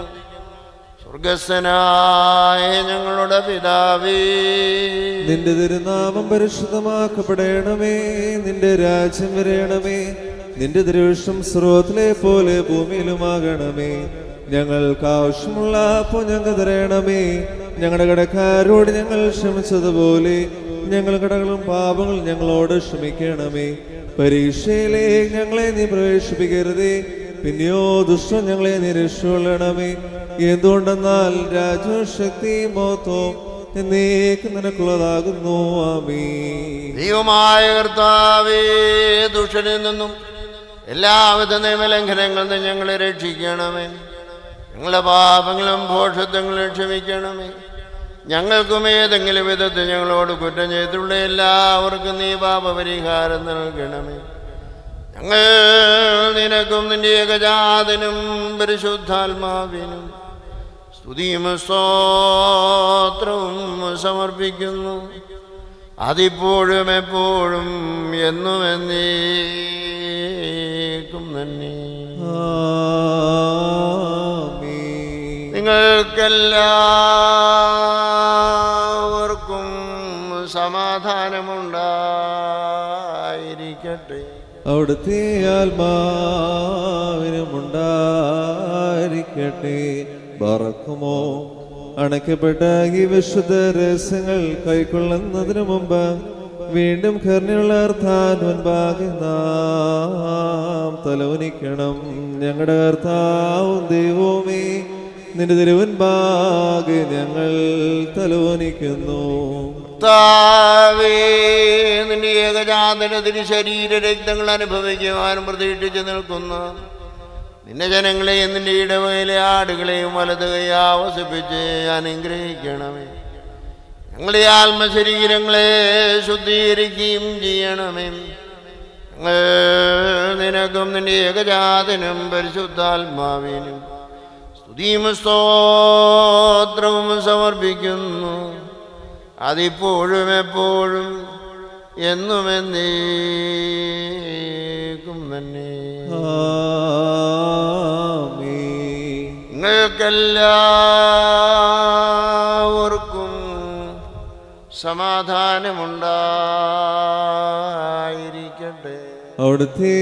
സ്വർഗസ്വനായ ഞങ്ങളുടെ പിതാവേ നിന്റെ തിരുനാമം പരിശുദ്ധമാക്കപ്പെടണമേ നിന്റെ രാജ്യം വരയണമേ നിന്റെ തിരുവിഷം സ്രോതത്തിലെ പോലെ ഭൂമിയിലുമാകണമേ ഞങ്ങൾക്ക് ആവശ്യമുള്ള അപ്പോൾ ഞങ്ങൾക്ക് തരണമേ ഞങ്ങളുടെ കടക്കാരോട് ഞങ്ങൾ ക്ഷമിച്ചതുപോലെ ഞങ്ങൾ കടകളും പാപങ്ങളും ഞങ്ങളോട് ക്ഷമിക്കണമേ പരീക്ഷയിലെ ഞങ്ങളെ നീ പ്രവേശിപ്പിക്കരുതേ പിന്നെയോ ദുഷ്ടം ഞങ്ങളെ നീ രക്ഷകൊള്ളണമേ എന്തുകൊണ്ടെന്നാൽ രാജ്യവും ശക്തി മോത്തോ എന്നേക്ക് നിനക്കുള്ളതാകുന്നു ആമീ ദൈവമായ കർത്താവേ ദുഷ്ടനിൽ നിന്നും എല്ലാവിധ നിയമലംഘനങ്ങളിൽ നിന്ന് ഞങ്ങളെ രക്ഷിക്കണമേ ഞങ്ങളുടെ പാപങ്ങളും ഭോഷത്വങ്ങളും ക്ഷമിക്കണമേ ഞങ്ങൾക്കും ഏതെങ്കിലും വിധത്തിൽ ഞങ്ങളോട് കുറ്റം ചെയ്തിട്ടുള്ള എല്ലാവർക്കും നീ പാപപരിഹാരം നൽകണമേ ഞങ്ങൾ നിനക്കും നിന്റെ ഏകജാതനും പരിശുദ്ധാത്മാവിനും സ്തുതിയും സ്തോത്രവും സമർപ്പിക്കുന്നു അതിപ്പോഴും എപ്പോഴും എന്നും എന്നേക്കും തന്നെ ആമീൻ. നിങ്ങൾക്കെല്ലാവർക്കും സമാധാനമുണ്ടായിരിക്കട്ടെ അവിടുത്തെ ആത്മാവിനുമുണ്ടായിരിക്കട്ടെ പറക്കുമോ അണയ്ക്കപ്പെട്ട ഈ വിശുദ്ധ രഹസ്യങ്ങൾ കൈക്കൊള്ളുന്നതിനു മുമ്പ് വീണ്ടും കരുണയുള്ള അർത്ഥാൻ മുൻപാകെ നാം തലോനിക്കണം ഞങ്ങളുടെ കർത്താവും ദൈവവുമേ നിന്റെ തിരുവൻപാകെ ഞങ്ങൾ തലോനിക്കുന്നു കർത്താവേ, നിന്റെ ഏകജാതനത്തിന് ശരീര രക്തങ്ങൾ അനുഭവിക്കുവാനും പ്രതീക്ഷിച്ച് നിൽക്കുന്ന നിന്റെ ജനങ്ങളെയും നിന്റെ ഇടവയിലെ ആടുകളെയും വലത് കൈ ആവസിപ്പിച്ച് അനുഗ്രഹിക്കണമേ ഞങ്ങളുടെ ആത്മശരീരങ്ങളെ ശുദ്ധീകരിക്കുകയും ചെയ്യണമേ ഞങ്ങൾ നിനക്കും നിന്റെ ഏകജാതനും പരിശുദ്ധാത്മാവിനും സ്തുതിയും സ്തോത്രവും സമർപ്പിക്കുന്നു അതിപ്പോഴും എപ്പോഴും എന്നും എന്നേക്കും തന്നെ ആമീൻ. നിങ്ങൾക്കെല്ലാവർക്കും സമാധാനമുണ്ടായിരിക്കട്ടെ അവിടുത്തെ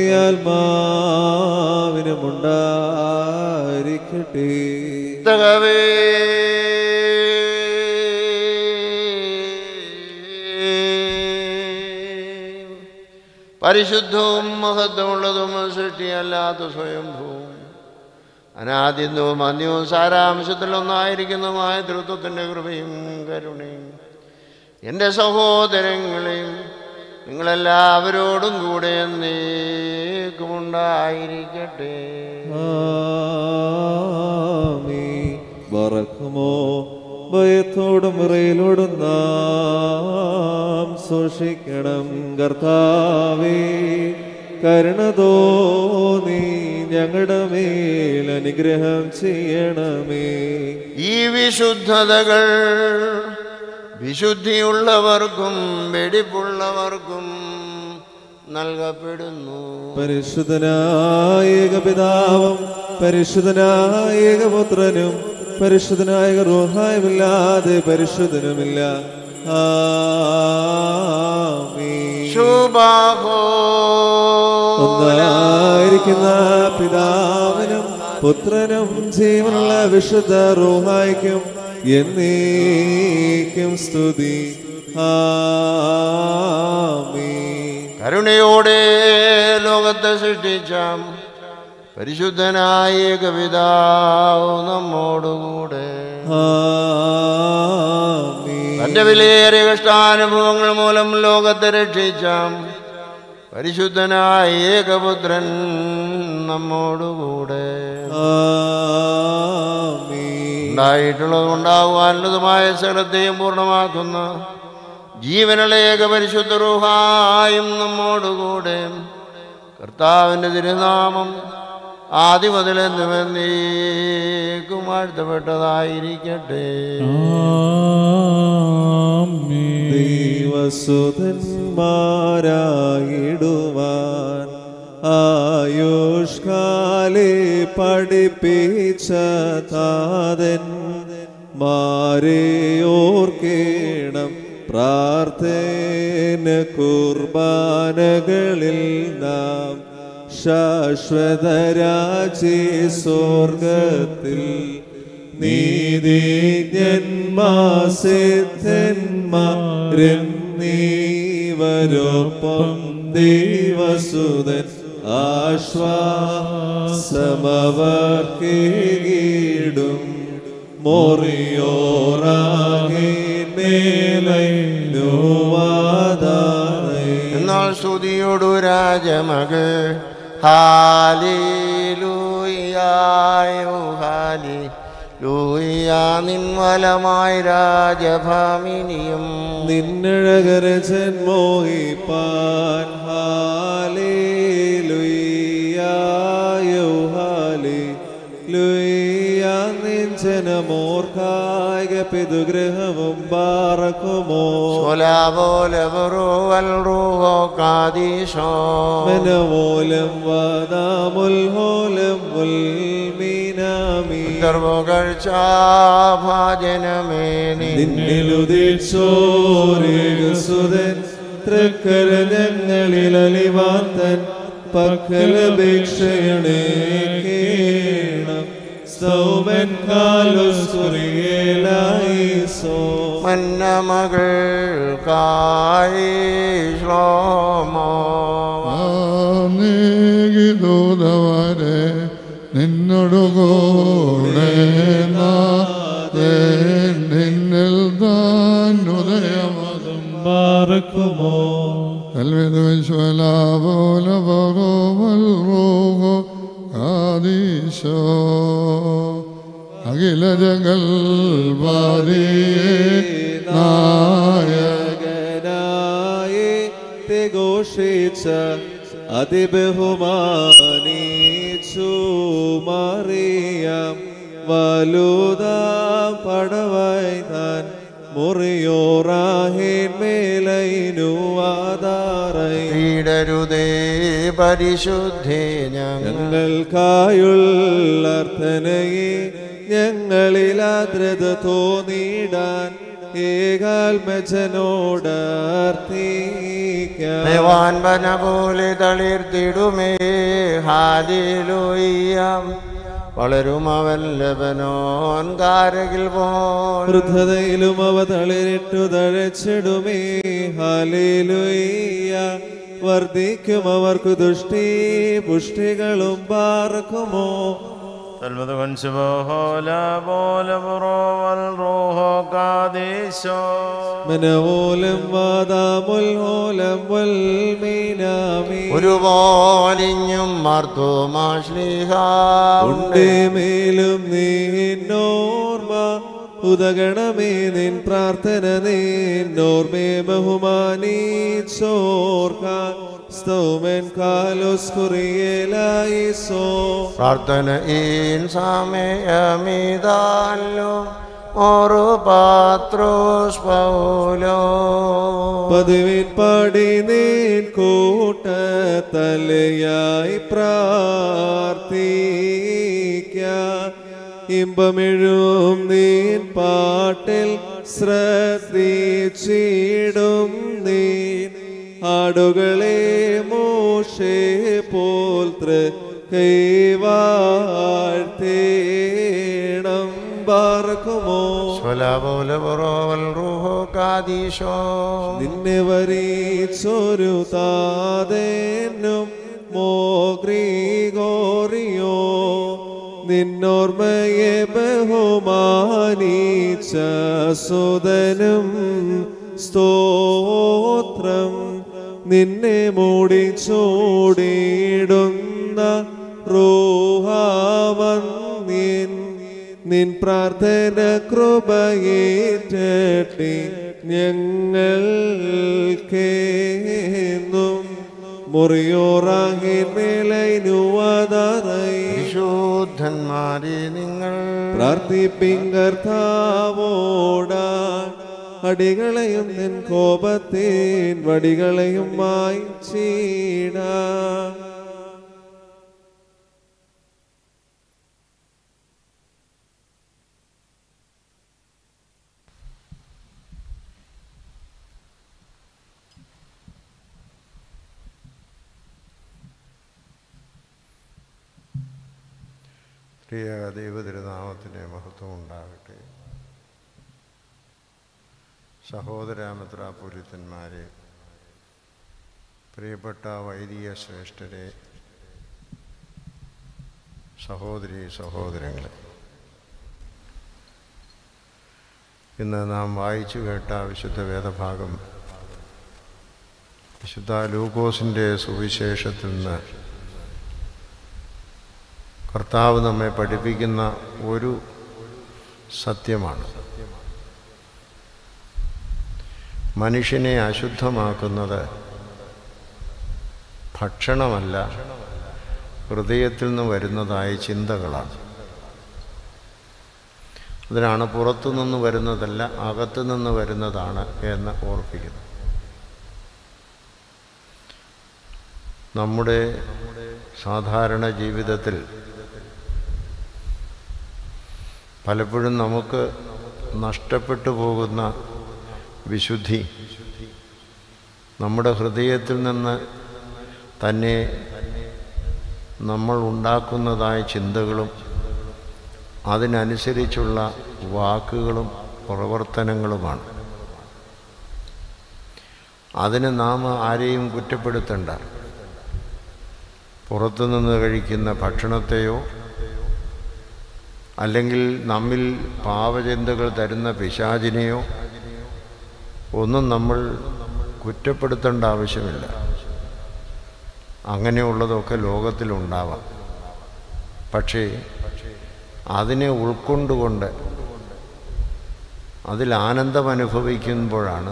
ആത്മാവിനുമുണ്ടായിരിക്കട്ടെ തകവേ പരിശുദ്ധവും മഹത്വമുള്ളതും സൃഷ്ടിയല്ലാത്ത സ്വയംഭൂവും അനാദ്യന്തവും അന്യവും സാരാംശത്തിലൊന്നായിരിക്കുന്നതുമായ തൃത്വത്തിൻ്റെ കൃപയും കരുണയും എൻ്റെ സഹോദരങ്ങളെയും നിങ്ങളെല്ലാവരോടും കൂടെ എന്നേക്കുമുണ്ടായിരിക്കട്ടെ ആമീൻ. ബറക്കുമോ ഭയത്തോടും വിറയിലോടും നാം സൂക്ഷിക്കണം കർത്താവേ കരുണ തോന്നി ഞങ്ങളുടെ മേൽ അനുഗ്രഹം ചെയ്യണമേ ഈ വിശുദ്ധതകൾ വിശുദ്ധിയുള്ളവർക്കും വെടിപ്പുള്ളവർക്കും നൽകപ്പെടുന്നു പരിശുദ്ധനായ ഏകപിതാവും പരിശുദ്ധനായ ഏകപുത്രനും പരിശുദ്ധനായ റൂഹായുമില്ലാതെ പരിശുദ്ധനുമില്ല ആമീൻ. ശുഭാഹോ ഒന്നായിരിക്കുന്ന പിതാവിനും പുത്രനും ജീവനുള്ള വിശുദ്ധ റൂഹായ്ക്കും എന്നേക്കും സ്തുതി ആമീൻ. കരുണയോടെ ലോകത്തെ സൃഷ്ടിച്ച പരിശുദ്ധനായ കവിതാവ് നമ്മോടുകൂടെ ആമീൻ. തന്റെ വിലയേറിയ കഷ്ടാനുഭവങ്ങൾ മൂലം ലോകത്തെ രക്ഷിച്ച പരിശുദ്ധനായ ഏകപുത്രൻ നമ്മോടുകൂടെ ആമീൻ. ഉണ്ടായിട്ടുള്ളതും ഉണ്ടാകുവാനുള്ളതുമായ സകലത്തെയും പൂർണ്ണമാക്കുന്ന ജീവനുള്ള ഏക പരിശുദ്ധ റൂഹായും നമ്മോടുകൂടെ കർത്താവിൻ്റെ തിരുനാമം ആദ്യം മുതലെന്നും എന്നേക്കും വാഴ്ത്തപ്പെട്ടതായിരിക്കട്ടെ ദൈവസുതന്മാരായിടുവാൻ ആയുഷ്കാലെ പഠിപ്പിച്ച താതൻ മാരെയോർക്കേണം പ്രാർത്ഥന കുർബാനകളിൽ നാം ശാശ്വതരാജി സ്വർഗത്തിൽ നീതിജ്ഞന്മാസിദ്ധന്മാരെന്നീവരൊപ്പം ദൈവസുതൻ ആശ്വാസമവർക്കേടും മോറിയോറാകെ മേലൈ നോവാദാനേ എന്നാൽ സ്തുതിയോടു രാജമകൾ ഹാലിലൂയായോ ഹാലി ലൂയ നിൻവലമായി രാജഭാമിനിയും നിന്നഴകരജൻ മോഹിപ്പാൻ ഹാലേ ലുയ്യായോ ഹാലേ ലുയ്യ നിഞ്ചന ജനമോർക്കായിക പിതൃഗ്രഹവും പാറക്കുമോ സ്വലാപോലവറുവൽ റൂഹോ കാദീശോ മനമൂലം വാദാമുൽഹോലം ഉൽമീനാമി സർവകഴ്ചാഭാജനമേ നീ നിന്നിലുദിച്ചോരേകസുതൻ തൃക്കര ഞങ്ങളിൽ അലിവാത്തൻ പക്കലപേക്ഷയണേക്കേണം സൗമൻ കാലുസ്കുറിയേലായിസോ മന്നമകൾക്കായി ശ്ലോമോ ദൂതവരെ നിന്നോടുകൂടെ നാഥൻ നിന്നിൽ താൻ ഉദയമതും പാർക്കുമോ ആദീശോ അഖില ജഗൽ വാരിയേ നായക നായകനായി തിഘോഷിച്ച അതിബഹുമാനീച്ചു മറിയാം വലുതാം പടവായി താൻ മുറിയോറാഹിൻ മേലൈനു ആധാറായി പീഡരുതേ പരിശുദ്ധി ഞങ്ങൾ ഞങ്ങൾക്കായുള്ള അർത്ഥനയെ ഞങ്ങളിൽ ആദ്രത തോന്നിടാൻ ഏകാൽമജനോട് അർത്ഥിക്കാം ദേവാൻപന പോലെ തളിർത്തിടുമേ ഹാദിലുയ്യം വളരും അവൻ ലബനോൻ കാരകിൽ പോൽ വൃദ്ധതയിലും അവ തളിരിട്ടു തഴച്ചിടുമേ ഹാലേലുയ്യ വർദ്ധിക്കും അവർക്ക് ദുഷ്ടി പുഷ്ടികളും പാർക്കുമോ തൽമത് കൊൻസുബോല പോലെ പുറോവൽ റൂഹോ കാദേശോ മനമൂലം വാദാമുൽഹോലം വൽമീനാമി ഒരു പോലിഞ്ഞും മർദ്ദോമാശ്ലീഹ ഉണ്ടേ മേലും നീന്നോർമ്മ ഉദഗണമേ നിൻ പ്രാർത്ഥന നീന്നോർമേ ബഹുമാനീച്ചോർക്കാൻ സ്തോമൻ കാലോസ് കുറിയേലായിസോ പ്രാർത്ഥന ഈൻ സമയമീതാല്ലോ ഒരു പാത്രോസ് പൗലോ പതിവിൻ പാടി നീൻ കൂട്ട തലയായി പ്രാർത്ഥിക്കാൻ ഇമ്പമിഴും നീൻ പാട്ടിൽ ശ്രദ്ധിച്ചിടും നീൻ ആടുകളെ മോശെ പോൽ കൈവാഴ്ത്തേണം പാർക്കുമോ സ്വലാപോലെ പുറോവൽ റൂഹോ കാദീശോ നിന്നെ വരീച്ചൊരു താതേനും മോഗ്രീഗോറിയോ നിന്നോർമ്മയെ ബഹുമാനീച്ച സുതനും സ്തോത്രം നിന്നെ മൂടി ചൂടിയിടുന്ന റൂഹാവന്യൻ നിൻ പ്രാർത്ഥന കൃപയേറ്റി ഞങ്ങൾക്കേന്നും മുറിയോറാങ്ങിൻ മേലൈനുവതായി വിശുദ്ധന്മാരെ നിങ്ങൾ പ്രാർത്ഥിപ്പിങ്കർത്താവോടാൻ അടികളെയും നിൻ കോപത്തിൻ വടികളെയും മായ്ച്ചീടാ പ്രിയ ദൈവതിരുനാമത്തിൻ്റെ മഹത്വം ഉണ്ടാകട്ടെ സഹോദരാമിത്രാപുരിത്തന്മാരെ പ്രിയപ്പെട്ട വൈദിക ശ്രേഷ്ഠരെ സഹോദരി സഹോദരങ്ങളെ ഇന്ന് നാം വായിച്ചു കേട്ട വിശുദ്ധ വേദഭാഗം വിശുദ്ധ ലൂക്കോസിൻ്റെ സുവിശേഷത്തിൽ നിന്ന് കർത്താവ് നമ്മെ പഠിപ്പിക്കുന്ന ഒരു സത്യമാണ് മനുഷ്യനെ അശുദ്ധമാക്കുന്നത് ഭക്ഷണമല്ല ഹൃദയത്തിൽ നിന്ന് വരുന്നതായ ചിന്തകളാണ് അതിനാണ് പുറത്തു നിന്ന് വരുന്നതല്ല അകത്തു നിന്ന് വരുന്നതാണ് എന്ന് ഓർപ്പിക്കുന്നു നമ്മുടെ സാധാരണ ജീവിതത്തിൽ പലപ്പോഴും നമുക്ക് നഷ്ടപ്പെട്ടു പോകുന്ന വിശുദ്ധി നമ്മുടെ ഹൃദയത്തിൽ നിന്ന് തന്നെ നമ്മൾ ഉണ്ടാക്കുന്നതായ ചിന്തകളും അതിനനുസരിച്ചുള്ള വാക്കുകളും പ്രവർത്തനങ്ങളുമാണ് അതിന് നാം ആരെയും കുറ്റപ്പെടുത്തണ്ട പുറത്തുനിന്ന് കഴിക്കുന്ന ഭക്ഷണത്തെയോ അല്ലെങ്കിൽ നമ്മിൽ പാവചിന്തകൾ തരുന്ന പിശാചിനെയോ ഒന്നും നമ്മൾ കുറ്റപ്പെടുത്തേണ്ട ആവശ്യമില്ല അങ്ങനെയുള്ളതൊക്കെ ലോകത്തിലുണ്ടാവാം പക്ഷേ അതിനെ ഉൾക്കൊണ്ടുകൊണ്ട് അതിൽ ആനന്ദം അനുഭവിക്കുമ്പോഴാണ്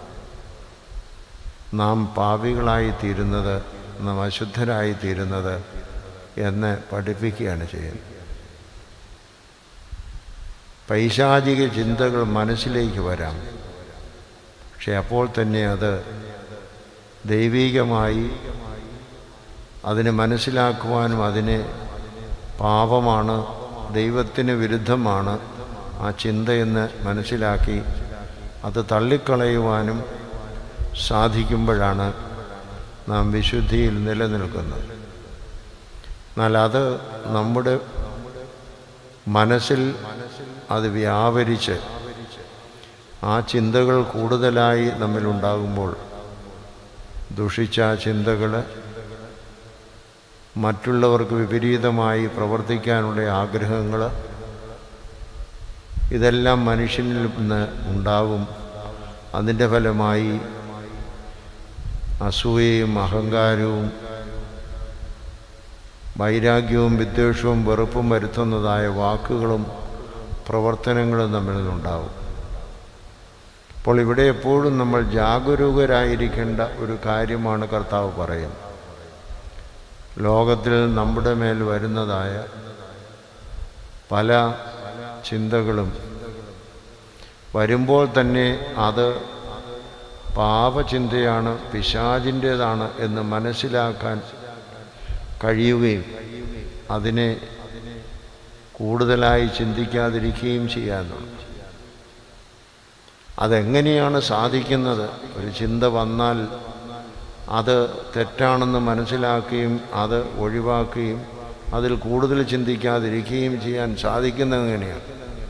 നാം പാപികളായി തീരുന്നത് നാം അശുദ്ധരായി തീരുന്നത് എന്ന് പഠിപ്പിക്കുകയാണ് ചെയ്യുന്നത് പൈശാചിക ചിന്തകൾ മനസ്സിലേക്ക് വരാം പക്ഷെ അപ്പോൾ തന്നെ അത് ദൈവീകമായി അതിനെ മനസ്സിലാക്കുവാനും അതിനെ പാപമാണ് ദൈവത്തിന് വിരുദ്ധമാണ് ആ ചിന്തയെന്ന് മനസ്സിലാക്കി അത് തള്ളിക്കളയുവാനും സാധിക്കുമ്പോഴാണ് നാം വിശുദ്ധിയിൽ നിലനിൽക്കുന്നത് എന്നാൽ അത് നമ്മുടെ മനസ്സിൽ അത് വ്യാപരിച്ച് ആ ചിന്തകൾ കൂടുതലായി നമ്മിലുണ്ടാകുമ്പോൾ ദുഷിച്ച ചിന്തകൾ മറ്റുള്ളവർക്ക് വിപരീതമായി പ്രവർത്തിക്കാനുള്ള ആഗ്രഹങ്ങൾ ഇതെല്ലാം മനുഷ്യനിൽ നിന്ന് ഉണ്ടാകും അതിൻ്റെ ഫലമായി അസൂയയും അഹങ്കാരവും വൈരാഗ്യവും വിദ്വേഷവും വെറുപ്പും വരുത്തുന്നതായ വാക്കുകളും പ്രവർത്തനങ്ങളും നമ്മിൽ നിന്നുണ്ടാവും അപ്പോൾ ഇവിടെ എപ്പോഴും നമ്മൾ ജാഗരൂകരായിരിക്കേണ്ട ഒരു കാര്യമാണ് കർത്താവ് പറയുന്നത് ലോകത്തിൽ നമ്മുടെ മേൽ വരുന്നതായ പല ചിന്തകളും വരുമ്പോൾ തന്നെ അത് പാപചിന്തയാണ് പിശാചിൻ്റേതാണ് എന്ന് മനസ്സിലാക്കാൻ കഴിയുകയും അതിനെ കൂടുതലായി ചിന്തിക്കാതിരിക്കുകയും ചെയ്യാനുണ്ട് അതെങ്ങനെയാണ് സാധിക്കുന്നത് ഒരു ചിന്ത വന്നാൽ അത് തെറ്റാണെന്ന് മനസ്സിലാക്കുകയും അത് ഒഴിവാക്കുകയും അതിൽ കൂടുതൽ ചിന്തിക്കാതിരിക്കുകയും ചെയ്യാൻ സാധിക്കുന്നത് എങ്ങനെയാണ്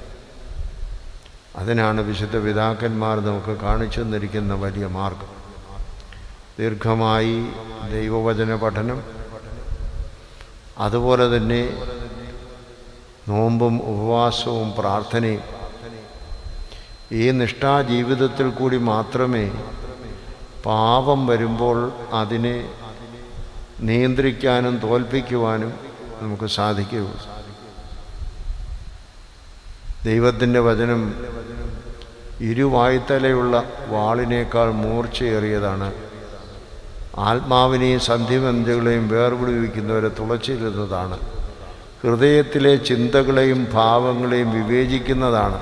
അതിനാണ് വിശുദ്ധ പിതാക്കന്മാർ നമുക്ക് കാണിച്ചു തന്നിരിക്കുന്ന വലിയ മാർഗം ദീർഘമായി ദൈവവചന പഠനം അതുപോലെ തന്നെ നോമ്പും ഉപവാസവും പ്രാർത്ഥനയും ഈ നിഷ്ഠാജീവിതത്തിൽ കൂടി മാത്രമേ പാപം വരുമ്പോൾ അതിനെ നിയന്ത്രിക്കാനും തോൽപ്പിക്കുവാനും നമുക്ക് സാധിക്കുകയുള്ളൂ ദൈവത്തിൻ്റെ വചനം ഇരുവായ്ത്തലയുള്ള വാളിനേക്കാൾ മൂർച്ചയേറിയതാണ് ആത്മാവിനെയും സന്ധിമന്തികളെയും വേർപിടിവിക്കുന്നവരെ തുളച്ചിരുന്നതാണ് ഹൃദയത്തിലെ ചിന്തകളെയും ഭാവങ്ങളെയും വിവേചിക്കുന്നതാണ്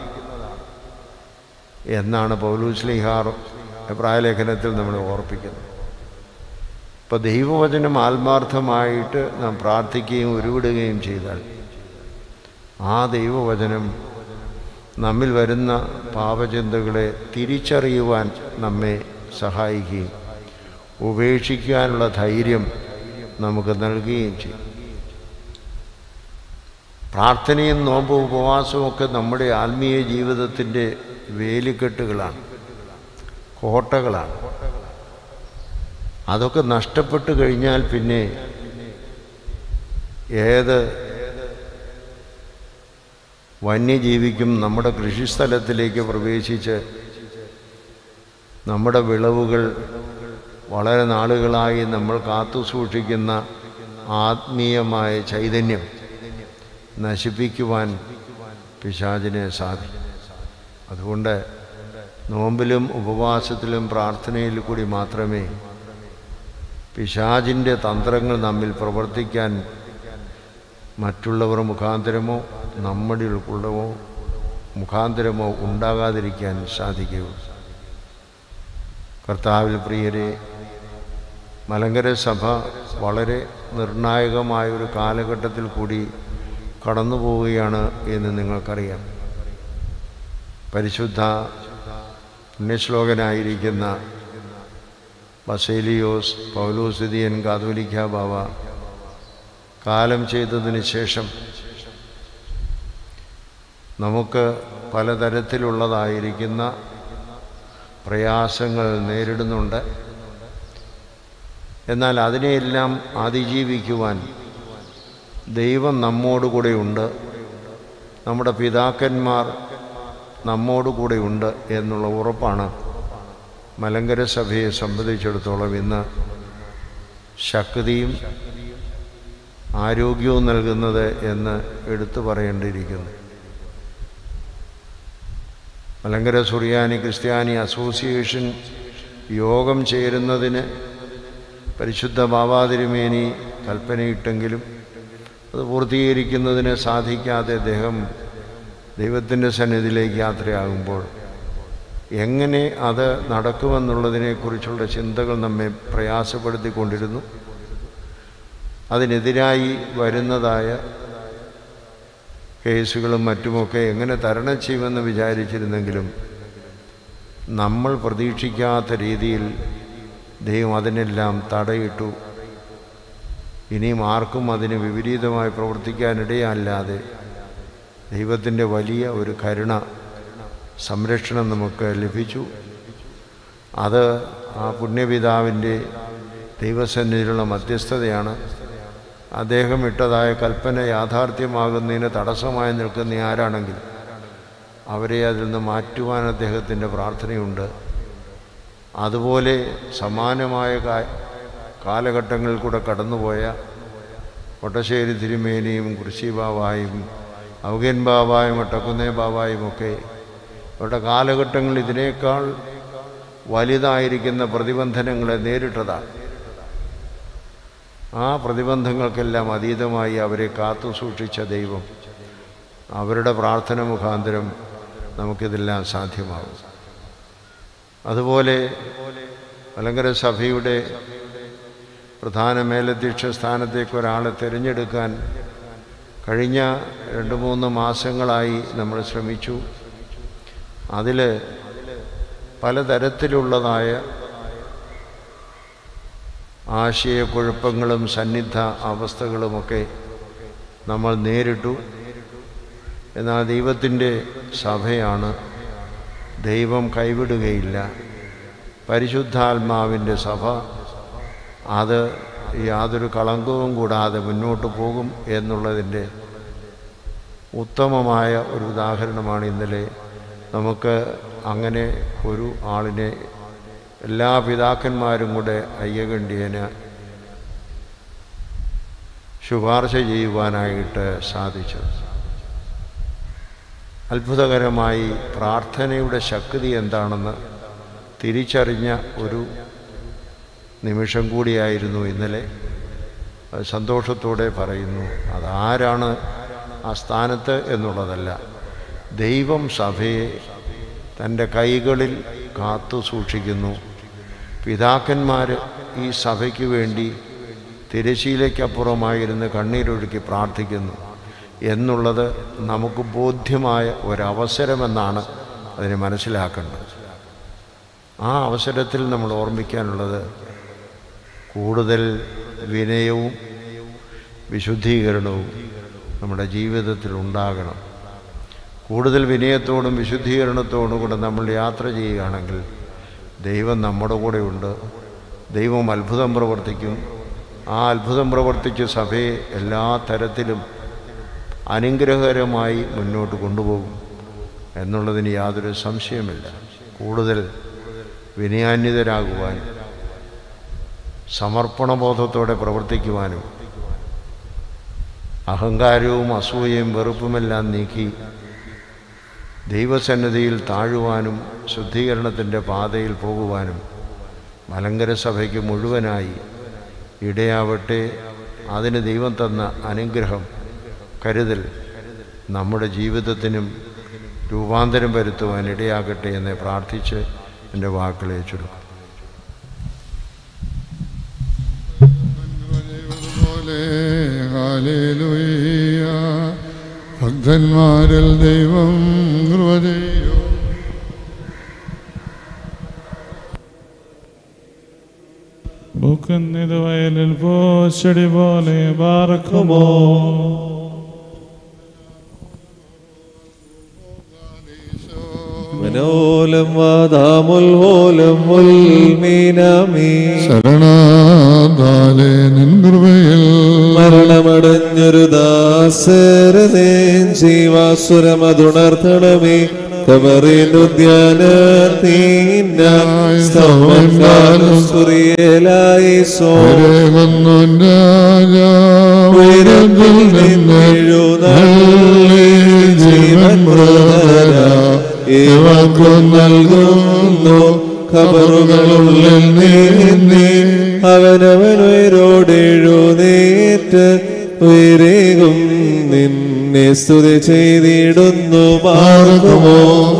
എന്നാണ് പൗലൂസ്ലിഹാർ പ്രായലേഖനത്തിൽ നമ്മൾ ഓർപ്പിക്കുന്നത് ഇപ്പോൾ ദൈവവചനം ആത്മാർത്ഥമായിട്ട് നാം പ്രാർത്ഥിക്കുകയും ഉരുവിടുകയും ചെയ്താൽ ആ ദൈവവചനം നമ്മിൽ വരുന്ന പാപചിന്തകളെ തിരിച്ചറിയുവാൻ നമ്മെ സഹായിക്കുകയും ഉപേക്ഷിക്കാനുള്ള ധൈര്യം നമുക്ക് നൽകുകയും ചെയ്യും പ്രാർത്ഥനയും നോമ്പ് ഉപവാസവും ഒക്കെ നമ്മുടെ ആത്മീയ ജീവിതത്തിൻ്റെ വേലിക്കെട്ടുകളാണ് കോട്ടകളാണ് അതൊക്കെ നഷ്ടപ്പെട്ടു കഴിഞ്ഞാൽ പിന്നെ ഏത് വന്യജീവിക്കും നമ്മുടെ കൃഷിസ്ഥലത്തിലേക്ക് പ്രവേശിച്ച് നമ്മുടെ വിളവുകൾ വളരെ നാളുകളായി നമ്മൾ കാത്തു സൂക്ഷിക്കുന്ന ആത്മീയമായ ചൈതന്യം നശിപ്പിക്കുവാൻ പിശാചിനെ സാധിക്കും അതുകൊണ്ട് നോമ്പിലും ഉപവാസത്തിലും പ്രാർത്ഥനയിൽ കൂടി മാത്രമേ പിശാചിൻ്റെ തന്ത്രങ്ങൾ നമ്മിൽ പ്രവർത്തിക്കാൻ മറ്റുള്ളവർ മുഖാന്തരമോ നമ്മുടെ ഉൾക്കൊള്ളവോ മുഖാന്തരമോ ഉണ്ടാകാതിരിക്കാൻ സാധിക്കുകയുള്ളൂ കർത്താവിൽ പ്രിയരെ മലങ്കര സഭ വളരെ നിർണായകമായൊരു കാലഘട്ടത്തിൽ കൂടി കടന്നു പോവുകയാണ് എന്ന് നിങ്ങൾക്കറിയാം പരിശുദ്ധ പുണ്യശ്ലോകനായിരിക്കുന്ന ബസേലിയോസ് പൗലോസിദിയൻ കാതോലിക്ക ബാവ കാലം ചെയ്തതിന് ശേഷം നമുക്ക് പലതരത്തിലുള്ളതായിരിക്കുന്ന പ്രയാസങ്ങൾ നേരിടുന്നുണ്ട് എന്നാൽ അതിനെയെല്ലാം അതിജീവിക്കുവാൻ ദൈവം നമ്മോടുകൂടെയുണ്ട് നമ്മുടെ പിതാക്കന്മാർ നമ്മോടുകൂടെയുണ്ട് എന്നുള്ള ഉറപ്പാണ് മലങ്കര സഭയെ സംബന്ധിച്ചിടത്തോളം ഇന്ന് ശക്തിയും ആരോഗ്യവും നൽകുന്നത് എന്ന് എടുത്തു പറയേണ്ടിയിരിക്കുന്നു മലങ്കര സുറിയാനി ക്രിസ്ത്യാനി അസോസിയേഷൻ യോഗം ചേരുന്നതിന് പരിശുദ്ധ ബാബാതിരുമേനി കൽപ്പനയിട്ടെങ്കിലും അത് പൂർത്തീകരിക്കുന്നതിന് സാധിക്കാതെ അദ്ദേഹം ദൈവത്തിൻ്റെ സന്നിധിയിലേക്ക് യാത്രയാകുമ്പോൾ എങ്ങനെ അത് നടക്കുമെന്നുള്ളതിനെക്കുറിച്ചുള്ള ചിന്തകൾ നമ്മെ പ്രയാസപ്പെടുത്തിക്കൊണ്ടിരുന്നു അതിനെതിരായി വരുന്നതായ കേസുകളും മറ്റുമൊക്കെ എങ്ങനെ തരണം ചെയ്യുമെന്ന് വിചാരിച്ചിരുന്നെങ്കിലും നമ്മൾ പ്രതീക്ഷിക്കാത്ത രീതിയിൽ ദൈവം അതിനെല്ലാം തടയിട്ടു ഇനിയും ആർക്കും അതിന് വിപരീതമായി പ്രവർത്തിക്കാനിടയല്ലാതെ ദൈവത്തിൻ്റെ വലിയ ഒരു കരുണ സംരക്ഷണം നമുക്ക് ലഭിച്ചു അത് ആ പുണ്യപിതാവിൻ്റെ ദൈവസന്നിധിയിലുള്ള മധ്യസ്ഥതയാണ് അദ്ദേഹം ഇട്ടതായ കൽപ്പന യാഥാർത്ഥ്യമാകുന്നതിന് തടസ്സമായി നിൽക്കുന്ന ആരാണെങ്കിൽ അവരെ അതിൽ നിന്ന് മാറ്റുവാൻ അദ്ദേഹത്തിൻ്റെ പ്രാർത്ഥനയുണ്ട് അതുപോലെ സമാനമായ കാ- കാലഘട്ടങ്ങളിൽ കൂടെ കടന്നുപോയ കൊട്ടശ്ശേരി തിരുമേനിയും കുരിശി ബാവായും ഔഗൻ ബാവായും ഒട്ടക്കുന്നേ ബാവായും ഒക്കെ അവരുടെ കാലഘട്ടങ്ങളിൽ ഇതിനേക്കാൾ വലുതായിരിക്കുന്ന പ്രതിബന്ധനങ്ങളെ നേരിട്ടതാണ് ആ പ്രതിബന്ധങ്ങൾക്കെല്ലാം അതീതമായി അവരെ കാത്തു സൂക്ഷിച്ച ദൈവം അവരുടെ പ്രാർത്ഥന മുഖാന്തരം നമുക്കിതെല്ലാം സാധ്യമാകും അതുപോലെ മലങ്കര സഭയുടെ പ്രധാന മേലധ്യക്ഷ സ്ഥാനത്തേക്ക് ഒരാളെ തിരഞ്ഞെടുക്കാൻ കഴിഞ്ഞ രണ്ട് മൂന്ന് മാസങ്ങളായി നമ്മൾ ശ്രമിച്ചു അതിൽ പലതരത്തിലുള്ളതായ ആശയക്കുഴപ്പങ്ങളും സന്നിഗ്ധ അവസ്ഥകളുമൊക്കെ നമ്മൾ നേരിട്ടു എന്നാൽ ദൈവത്തിൻ്റെ സഭയാണ് ദൈവം കൈവിടുകയില്ല പരിശുദ്ധാത്മാവിൻ്റെ സഭ അത് യാതൊരു കളങ്കവും കൂടാതെ മുന്നോട്ട് പോകും എന്നുള്ളതിൻ്റെ ഉത്തമമായ ഒരു ഉദാഹരണമാണ് ഇന്നലെ നമുക്ക് അങ്ങനെ ഒരു ആളിനെ എല്ലാ പിതാക്കന്മാരും കൂടെ അയ്യകണ്ഠ്യേന ശുപാർശ ചെയ്യുവാനായിട്ട് സാധിച്ചു അത്ഭുതകരമായി പ്രാർത്ഥനയുടെ ശക്തി എന്താണെന്ന് തിരിച്ചറിഞ്ഞ ഒരു നിമിഷം കൂടിയായിരുന്നു ഇന്നലെ അത് സന്തോഷത്തോടെ പറയുന്നു അതാരാണ് ആ സ്ഥാനത്ത് എന്നുള്ളതല്ല ദൈവം സഭയെ തൻ്റെ കൈകളിൽ കാത്തു സൂക്ഷിക്കുന്നു പിതാക്കന്മാർ ഈ സഭയ്ക്ക് വേണ്ടി തിരശീലയ്ക്കപ്പുറമായിരുന്ന് കണ്ണീരൊഴുക്കി പ്രാർത്ഥിക്കുന്നു എന്നുള്ളത് നമുക്ക് ബോധ്യമായ ഒരവസരമെന്നാണ് അതിനെ മനസ്സിലാക്കേണ്ടത് ആ അവസരത്തിൽ നമ്മൾ ഓർമ്മിക്കാനുള്ളത് കൂടുതൽ വിനയവും വിശുദ്ധീകരണവും നമ്മുടെ ജീവിതത്തിൽ ഉണ്ടാകണം കൂടുതൽ വിനയത്തോടും വിശുദ്ധീകരണത്തോടും കൂടെ നമ്മൾ യാത്ര ചെയ്യുകയാണെങ്കിൽ ദൈവം നമ്മുടെ കൂടെയുണ്ട് ദൈവം അത്ഭുതം പ്രവർത്തിക്കും ആ അത്ഭുതം പ്രവർത്തിച്ച് സഭയെ എല്ലാ തരത്തിലും അനുഗ്രഹകരമായി മുന്നോട്ട് കൊണ്ടുപോകും എന്നുള്ളതിന് യാതൊരു സംശയമില്ല കൂടുതൽ വിനയാന്വിതരാകുവാൻ സമർപ്പണബോധത്തോടെ പ്രവർത്തിക്കുവാനും അഹങ്കാരവും അസൂയയും വെറുപ്പുമെല്ലാം നീക്കി ദൈവസന്നിധിയിൽ താഴുവാനും ശുദ്ധീകരണത്തിൻ്റെ പാതയിൽ പോകുവാനും മലങ്കര സഭയ്ക്ക് മുഴുവനായി ഇടയാവട്ടെ അതിന് ദൈവം തന്ന അനുഗ്രഹം കരുതൽ നമ്മുടെ ജീവിതത്തിനും രൂപാന്തരം വരുത്തുവാൻ ഇടയാകട്ടെ എന്ന് പ്രാർത്ഥിച്ച് എൻ്റെ വാക്കുകളെ ചുരുക്കും പോലെ ഹാലേലുയ്യ ഭക്തന്മാരിൽ ദൈവം കൃപ ചെയ്യും ബുക്കുന്നത് വയലിൽ പോച്ചടി പോലെ പാർക്കുമോ മനോലം വാദാമുൽഹോലം മുൽമീനമീ ശരണാദാലേ നിൻ കൃപയിൽ മരണമടഞ്ഞൊരു ദാസരനേൻ ജീവാസുരമതുണർത്തണമേ കബറിനുദ്യാനീനായി സുറിയലായി സോ കൊന്നോൻ രാജാ ഉയരത്തിൽ നിന്നെഴുന്നള്ളി ജീവൻ മൃതര ഇവക്കു നൽകുന്നു ഖബറുകളുള്ളിൽ നീന്തി അവനവനുയരോടെഴുന്നേറ്റ് ഉയരേകും നിന്നെ സ്തുതി ചെയ്തിടുന്നു പാർക്കുമോ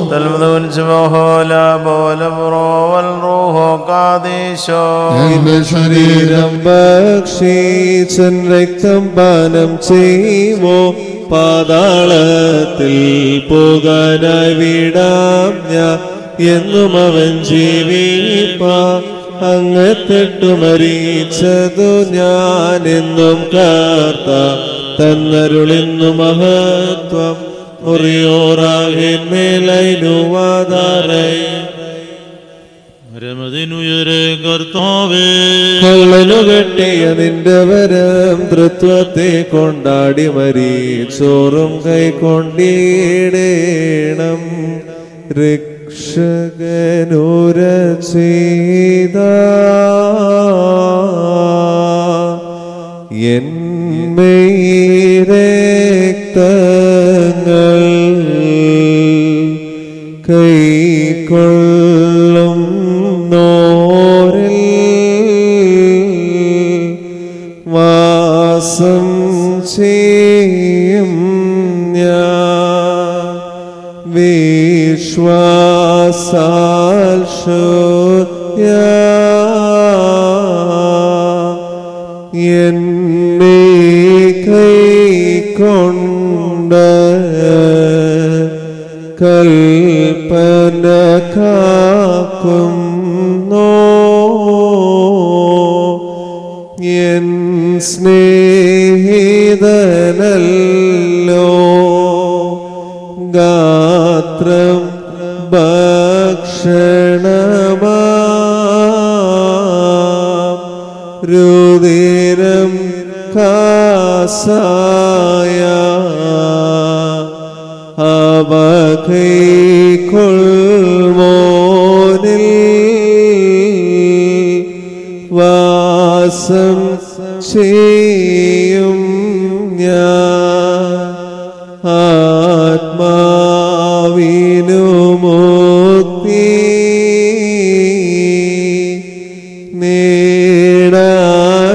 എന്റെ ശരീരം ശരീരം ഭക്ഷീച്ചൻ രക്തം പാനം ചെയ്യുമോ പാതാളത്തിൽ പോകാനായി വിടാം ഞാൻ എന്നും അവൻ ജീവിപ്പ അങ്ങത്തെട്ടു മരിച്ചതു ഞാൻ എന്നും കാർത്ത തന്നരുളിന്നു മഹത്വം മുറിയോറാകേന്മേലൈനുവാതാറേ പരമതിനുയരെ കർത്താവേ കള്ളനു കെട്ടിയ നിന്റെ വരം തൃത്വത്തെ കൊണ്ടാടി മരിച്ചോറും കൈക്കൊണ്ടിടേണം രക്ഷകനുര ചെയ്ത എന്മേരക്തങ്ങൾ കൈക്കൊള്ളും നോരിൽ വാസം ചെയ്യും ഞാൻ വിശ്വാസാൽ ശുദ്ധ്യ എന്നെ കൈക്കൊണ്ട് കൽപ്പന കാക്കുന്നോ എൻ സ്നേഹിതനല്ലോ ഗാത്രം ഭക്ഷണമാ രുതിരം കാസായ അവ കൈക്കൊള്ളുമോനിൽ വാസം ചെയ്യും ഞാൻ ആത്മാവിനു മുക്തി നേടാൻ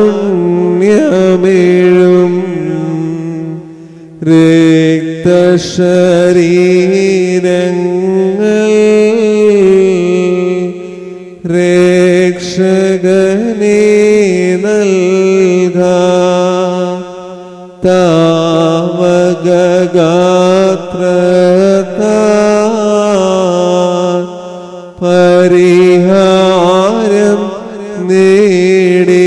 പുണ്യമേഴും രക്തശരീരങ്ങൾ രക്ഷകനെ നൽക താവഗാത്രത പരിഹാരം നേടി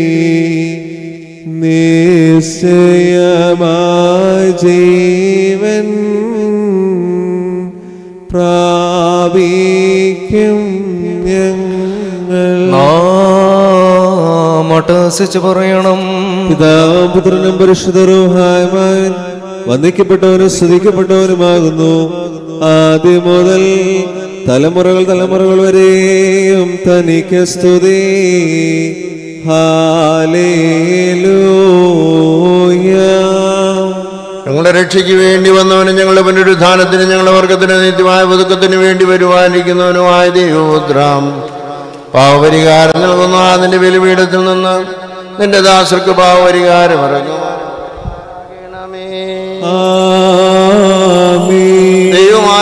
നിശ്ചയമായി ജീവൻ പ്രാപിക്കും ഞങ്ങൾ മട്ടസിച്ച് പറയണം പിതാവും പുത്രനും പരിശുദ്ധരുഹായ്മാൻ വന്ദിക്കപ്പെട്ടവനും സ്തുതിക്കപ്പെട്ടവനുമാകുന്നു ആദ്യം മുതൽ തലമുറകൾ തലമുറകൾ വരെയും തനിക്ക് സ്തുതി ഹാലേലൂയ ഞങ്ങളുടെ രക്ഷയ്ക്ക് വേണ്ടി വന്നവനും ഞങ്ങളുടെ പുനരുദ്ധാനത്തിന് ഞങ്ങളുടെ വർഗത്തിന് നിത്യമായ പുതുക്കത്തിന് വേണ്ടി വരുവാനിരിക്കുന്നവനുമായ ദൈവോദ്രാം പാവപരിഹാരം നൽകുന്ന അതിന്റെ ബലിപീഠത്തിൽ നിന്ന് നിന്റെ ദാസർക്ക് പാവപരിഹാരം ഇറങ്ങും ആമീൻ ദൈവമായ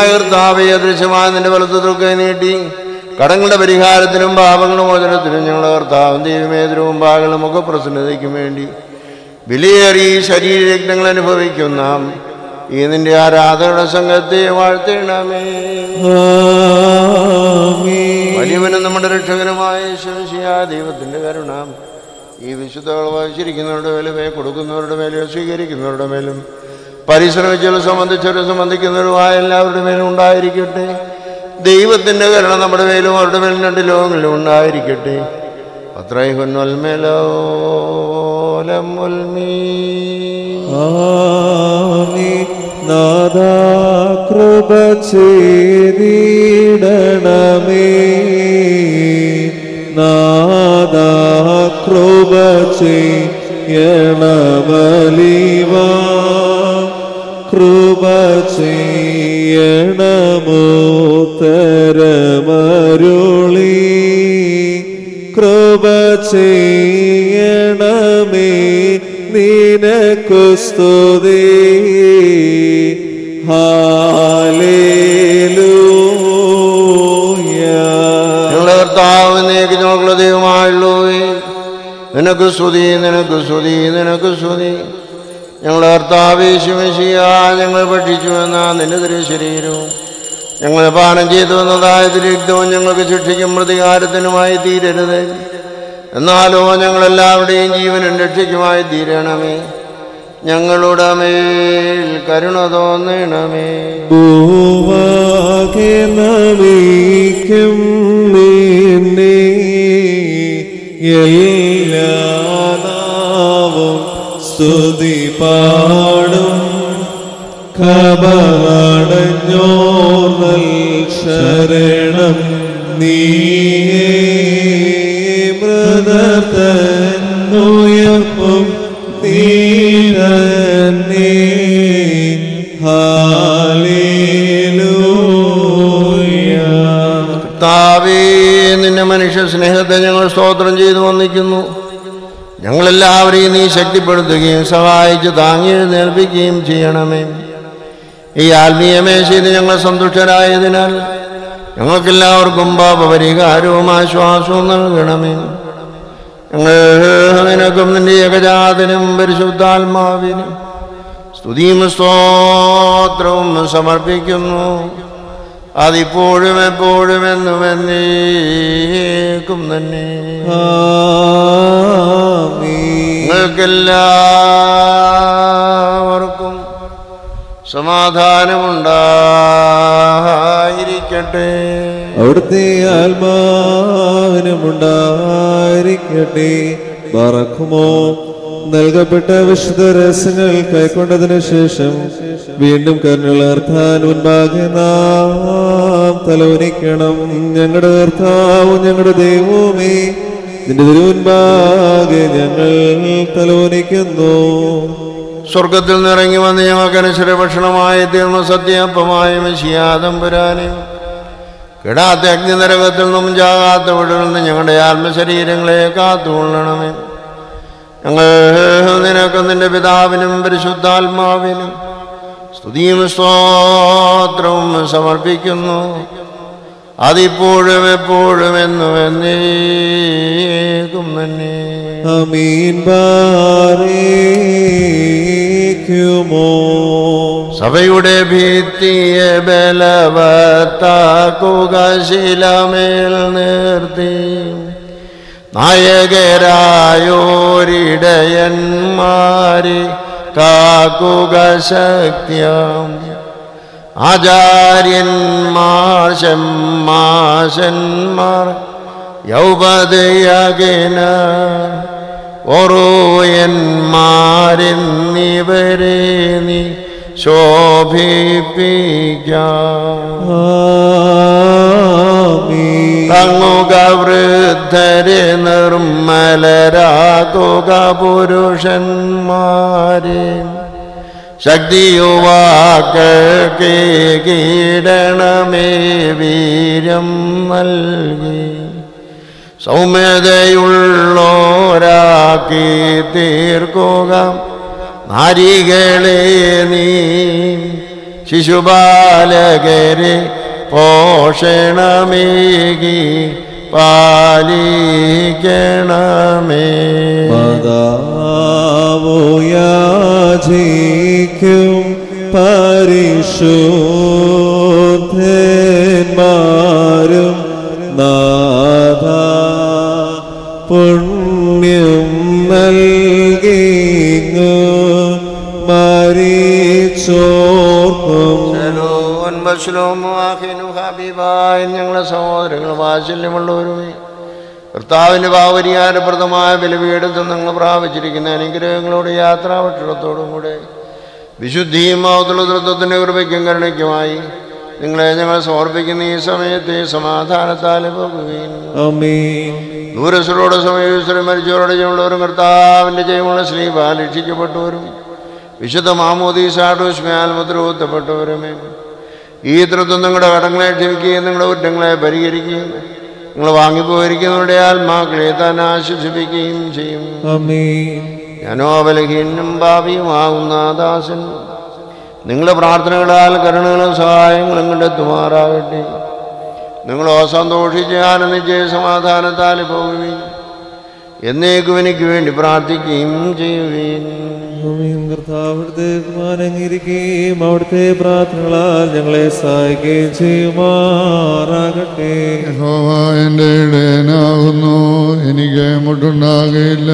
കർത്താവെ ദൃശ്യമായ നിന്റെ വലത്ത് തൃക്കൈ നീട്ടി കടങ്ങളുടെ പരിഹാരത്തിനും പാപങ്ങളുടെ മോചനത്തിനും ഞങ്ങളുടെ കർത്താവും ദൈവമേതരവും പാകളും ഒക്കെ പ്രസന്നതയ്ക്കും വേണ്ടി വിലയേറി ശരീരരത്നങ്ങൾ അനുഭവിക്കുന്ന ഈ നിന്റെ ആരാധകരുടെ സംഘത്തെ വാഴ്ത്തേണമേ വലിയവനും നമ്മുടെ രക്ഷകനുമായ ശംശിയ ദൈവത്തിന്റെ കരുണ ഈ വിശുദ്ധകൾ വഹിച്ചിരിക്കുന്നവരുടെ മേലും വേ കൊടുക്കുന്നവരുടെ മേലും സ്വീകരിക്കുന്നവരുടെ മേലും പരിശ്രമിച്ചവരും സംബന്ധിച്ചവരും സംബന്ധിക്കുന്നവരുമായ എല്ലാവരുടെ മേലും ഉണ്ടായിരിക്കട്ടെ ദൈവത്തിന്റെ കരുണ നമ്മുടെ മേലും അവരുടെ മേലും രണ്ട് ലോകങ്ങളിലും ഉണ്ടായിരിക്കട്ടെ ആമീൻ. നാഥാ കൃപ ചെയ്തിടണമേ നാഥാ കൃപ ചെയ്യണമലിവ കൃപ ചെയ്യണമോ തരമരുളി കൃപ ചെയ്യണമേ നിനക്കു സ്തുതി ഹാലേലൂയ ഞങ്ങളുടെ കർത്താവ് നീക്കി നോക്കുള്ള ദൈവമായുള്ളൂ നിനക്ക് സ്തുതി നിനക്ക് സ്തുതി നിനക്ക് സ്തുതി ഞങ്ങളുടെ കർത്താവ് യേശുമശിയ ഞങ്ങൾ ഭക്ഷിച്ചു എന്ന നിന്റെ തിരു ശരീരവും ഞങ്ങൾ പാനം ചെയ്തു എന്നതായ തിരുദ്ധവും ഞങ്ങൾക്ക് ശിക്ഷിക്കും പ്രതികാരത്തിനുമായി തീരരുത് എന്നാലോ ഞങ്ങളെല്ലാവരുടെയും ജീവനും രക്ഷയ്ക്കുമായി തീരണമേ ഞങ്ങളുടെ മേൽ കരുണ തോന്നണമേ ഭൂവാകെ നമിക്കും നിന്നെ എല്ലാ നാവും സ്തുതി പാടും കബടഞ്ഞോർന്നൽ ശരണം നീയേ മൃതത്തന്നുയർപ്പും നീ തന്നെ ഹാലേലൂയ കർത്താവേ നിന്റെ മനുഷ്യ സ്നേഹത്തെ ഞങ്ങൾ സ്തോത്രം ചെയ്തു വന്നിക്കുന്നു ഞങ്ങളെല്ലാവരെയും നീ ശക്തിപ്പെടുത്തുകയും സഹായിച്ച് താങ്ങി എഴുന്നേൽപ്പിക്കുകയും ചെയ്യണമേ ഈ ആത്മീയ മേശയിൽ ഞങ്ങൾ സന്തുഷ്ടരായതിനാൽ ഞങ്ങൾക്കെല്ലാവർക്കും പാപപരിഹാരവും ആശ്വാസവും നൽകണമേ ഞങ്ങൾ നിനക്കും നിന്റെ ഏകജാതനും പരിശുദ്ധാത്മാവിനും സ്തുതിയും സ്തോത്രവും സമർപ്പിക്കുന്നു അതിപ്പോഴും എപ്പോഴും എന്നും എന്നേക്കും തന്നെ ആമീൻ നിങ്ങൾക്കെല്ലാവർക്കും സമാധാനമുണ്ടായിരിക്കട്ടെ അവിടുത്തെ ആത്മാവിനുമുണ്ടായിരിക്കട്ടെ പറക്കുമോ നൽകപ്പെട്ട വിശുദ്ധ രഹസ്യങ്ങൾ കൈക്കൊണ്ടതിനു ശേഷം വീണ്ടും കരുണളർത്താൻ മുൻപാകെ നാം തലവനിക്കണം ഞങ്ങളുടെ കർത്താവും ഞങ്ങളുടെ ദൈവവുമേ നിന്റെ തിരുമുൻപാകെ ഞങ്ങൾ തലവനിക്കുന്നു സ്വർഗത്തിൽ നിറങ്ങി വന്ന് ഞങ്ങൾക്ക് അനുസര ഭക്ഷണമായി തീർന്ന സത്യപ്പമായ മെസ്സിയാതമ്പുരാനെ കിടാത്ത അഗ്നിനരകത്തിൽ നിന്നും ജാകാത്ത വീടുകളിൽ നിന്ന് ഞങ്ങളുടെ ആത്മശരീരങ്ങളെ കാത്തുകൊള്ളണമേ ഞങ്ങൾ നിനക്കും നിന്റെ പിതാവിനും പരിശുദ്ധാത്മാവിനും സ്തുതിയും സ്തോത്രവും സമർപ്പിക്കുന്നു അതിപ്പോഴും എപ്പോഴും എന്നും എന്നേക്കും തന്നെ അമീൻ ബാരേക്കുമോ സഭയുടെ ഭിത്തിയെ ബലവത്താക്കുക ശിലമേൽ നിർത്തി നായകരായോരിടയന്മാരെ കാക്കുക ശക്തിയം ആചാര്യന്മാർ ഷമ്മാശന്മാർ യൗപതയകന ഓറോയന്മാരെന്നിവരെ നീ ശോഭിപ്പിക്കാം ആമീൻ തങ്ങുക വൃദ്ധരെ നിർമ്മലരാകുക പുരുഷന്മാരെ ശക്തി യുവാക്കൾക്ക് കീടണമേ വീര്യം നൽകി സൗമ്യതയുള്ളോരാക്കി തീർക്കുക നാരികളെ നീ ശിശുബാലകരെ പോഷണമേകി പാലിക്കണമേ മാതാവോയാചിക്കും പരിശുദ്ധന്മാരും നാഥ പുണ്യം നൽകിങ്ങു മരിച്ചോർക്കും ശലോൻ ബസ്ലോമു ആഹിനു ഹബീബായ ഞങ്ങളെ സഹോദരങ്ങൾ വാത്സല്യമുള്ളവരുമേ കർത്താവിൻ്റെ ഭാവരിയാരപ്രദമായ ബലിപീഠത്തിൽ നിങ്ങൾ പ്രാപിച്ചിരിക്കുന്ന അനുഗ്രഹങ്ങളോട് യാത്രാഭക്ഷണത്തോടും കൂടെ വിശുദ്ധിയും മൗതുളതൃത്വത്തിൻ്റെ കൃപയ്ക്കും കരുണയ്ക്കുമായി നിങ്ങളെ ഞങ്ങൾ സമർപ്പിക്കുന്ന ഈ സമയത്തെ സമാധാനത്താൽ പോകുകയും ആമേൻ ദൂരസ്ഥരോട് സമീപസ്ഥരും മരിച്ചവരോട് ചെയ്യുള്ളവരും കർത്താവിൻ്റെ ജയമുള്ള സ്ലീപ രക്ഷിക്കപ്പെട്ടവരും വിശുദ്ധ മാമോദീസാട്ടുസ്മയാൽ മുദ്രകുത്തപ്പെട്ടവരുമേ ഈ തൃത്വം നിങ്ങളുടെ കടങ്ങളെ ക്ഷമിക്കുകയും നിങ്ങളുടെ കുറ്റങ്ങളെ പരിഹരിക്കുകയും നിങ്ങൾ വാങ്ങിപ്പോയിരിക്കുന്നവരുടെ ആത്മാക്കളെ താൻ ആശ്വസിപ്പിക്കുകയും ചെയ്യും ആമേൻ ഞാനോ ബലഹീനും ഭാവിയുമാകുന്ന ദാസൻ നിങ്ങളുടെ പ്രാർത്ഥനകളാൽ കരുണകളും സഹായങ്ങളും കണ്ടെത്തുമാറാകട്ടെ നിങ്ങളോ സന്തോഷിച്ച് ആനന്ദിച്ച് സമാധാനത്താൽ പോകുകയും എന്നേക്കും എനിക്ക് വേണ്ടി പ്രാർത്ഥിക്കുകയും ചെയ്യുകയും ആമേൻ. കർത്താവ് അവിടുത്തെ ബഹുമാനങ്ങിരിക്കുകയും അവിടുത്തെ പ്രാർത്ഥനകളാൽ ഞങ്ങളെ സഹായിക്കുകയും ചെയ്യുമാറാകട്ടെ യഹോവ എൻ്റെ ഇടയനാകുന്നു എനിക്ക് മുട്ടുണ്ടാകയില്ല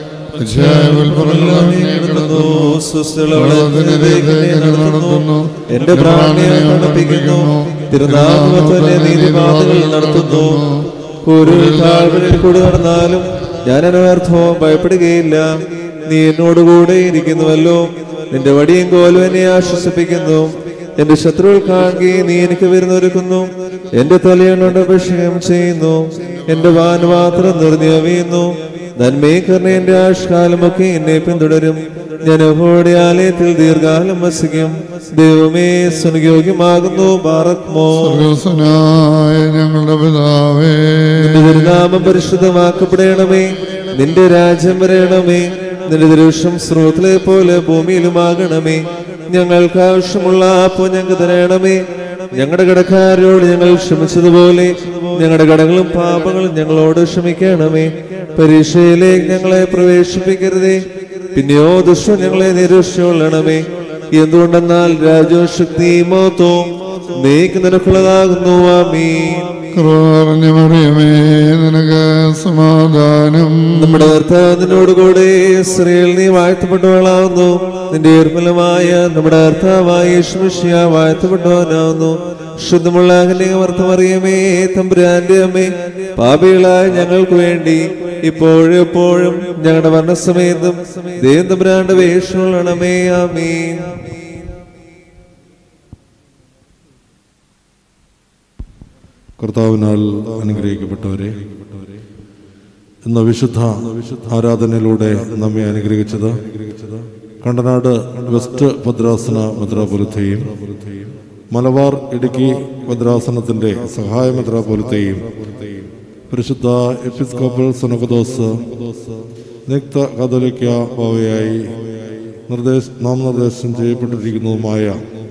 നടത്തുന്നു എന്റെ പ്രാണനെ തണുപ്പിക്കുന്നു തിരുനാമത്തിലെ നീതിപാതകൾ നടത്തുന്നു ഒരു താഴ്വരയിൽ കൂടി നടന്നാലും ഞാൻ അനർത്ഥവും ഭയപ്പെടുകയില്ല നീ എന്നോടുകൂടെ ഇരിക്കുന്നുവല്ലോ നിന്റെ വടിയും കോലും എന്നെ ആശ്വസിപ്പിക്കുന്നു എന്റെ ശത്രുക്കൾ കാണുകയും നീ എനിക്ക് വരുന്നൊരുക്കുന്നു എന്റെ തലയുകൊണ്ട് അഭിഷേകം ചെയ്യുന്നു എന്റെ വാൻപാത്രം നിറഞ്ഞവയുന്നു നന്മയെ കർണ എന്റെ ആഷ്കാലമൊക്കെ എന്നെ പിന്തുടരും ഞാൻ യഹോവയുടെ ആലയത്തിൽ ദീർഘകാലം വസിക്കും ദൈവമേ സുനിയോഗ്യമാകുന്നു ബാറക്മോ സ്വർഗസ്വനായ ഞങ്ങളുടെ പിതാവേ നിന്റെ തിരുനാമം പരിശുദ്ധമാക്കപ്പെടണമേ നിന്റെ രാജ്യം വരണമേ നിന്റെ ദൃശ്യം സ്രോതലെ പോലെ ഭൂമിയിലുമാകണമേ ഞങ്ങൾക്ക് ആവശ്യമുള്ള അപ്പോ ഞങ്ങൾക്ക് തരണമേ ഞങ്ങളുടെ കടക്കാരോട് ഞങ്ങൾ ക്ഷമിച്ചതുപോലെ ഞങ്ങളുടെ കടങ്ങളും പാപങ്ങളും ഞങ്ങളോട് ക്ഷമിക്കണമേ പരീക്ഷയിലേക്ക് ഞങ്ങളെ പ്രവേശിപ്പിക്കരുതേ പിന്നെയോ ദുഷ്ടം ഞങ്ങളെ നിരീക്ഷിച്ചുകൊള്ളണമേ എന്തുകൊണ്ടെന്നാൽ രാജ്യവും ശക്തിയും മഹത്വവും നീക്ക് നിനക്കുള്ളതാകുന്നു ആമീൻ കുറഞ്ഞ മറിയമേ നിനക്ക് സമാധാനം നമ്മുടെ കർത്താവിനോടുകൂടെ സ്ത്രീയിൽ നീ വാഴ്ത്തപ്പെട്ടവളാവുന്നു നിന്റെ നിർമ്മലമായ നമ്മുടെ കർത്താവായ യേശുമിഷിയ വാഴ്ത്തപ്പെട്ടവനാവുന്നു ശുദ്ധമുള്ള അകലികമർത്ഥമറിയമേ തമ്പുരാന്റെ അമ്മേ പാപികളായ ഞങ്ങൾക്ക് വേണ്ടി ഇപ്പോഴും എപ്പോഴും ഞങ്ങളുടെ മരണസമയത്തും ദൈവം തമ്പുരാന്റെ വേഷമുള്ളണമേ ആമീൻ കർത്താവിനാൽ അനുഗ്രഹിക്കപ്പെട്ടവരെ ഇന്ന് വിശുദ്ധ ആരാധനയിലൂടെ നമ്മെ അനുഗ്രഹിച്ചത് കണ്ടനാട് വെസ്റ്റ് ഭദ്രാസന മെത്രാപൊലിത്തയും മലബാർ ഇടുക്കി ഭദ്രാസനത്തിന്റെ സഹായ മെത്രാപൊലിത്തയും പരിശുദ്ധ എപ്പിസ്കോപ്പൽ സുനകദോസ് നിയുക്ത കാതോലിക്ക ബാവയായി നിർദ്ദേശ നാമനിർദ്ദേശം ചെയ്യപ്പെട്ടിരിക്കുന്നതുമായ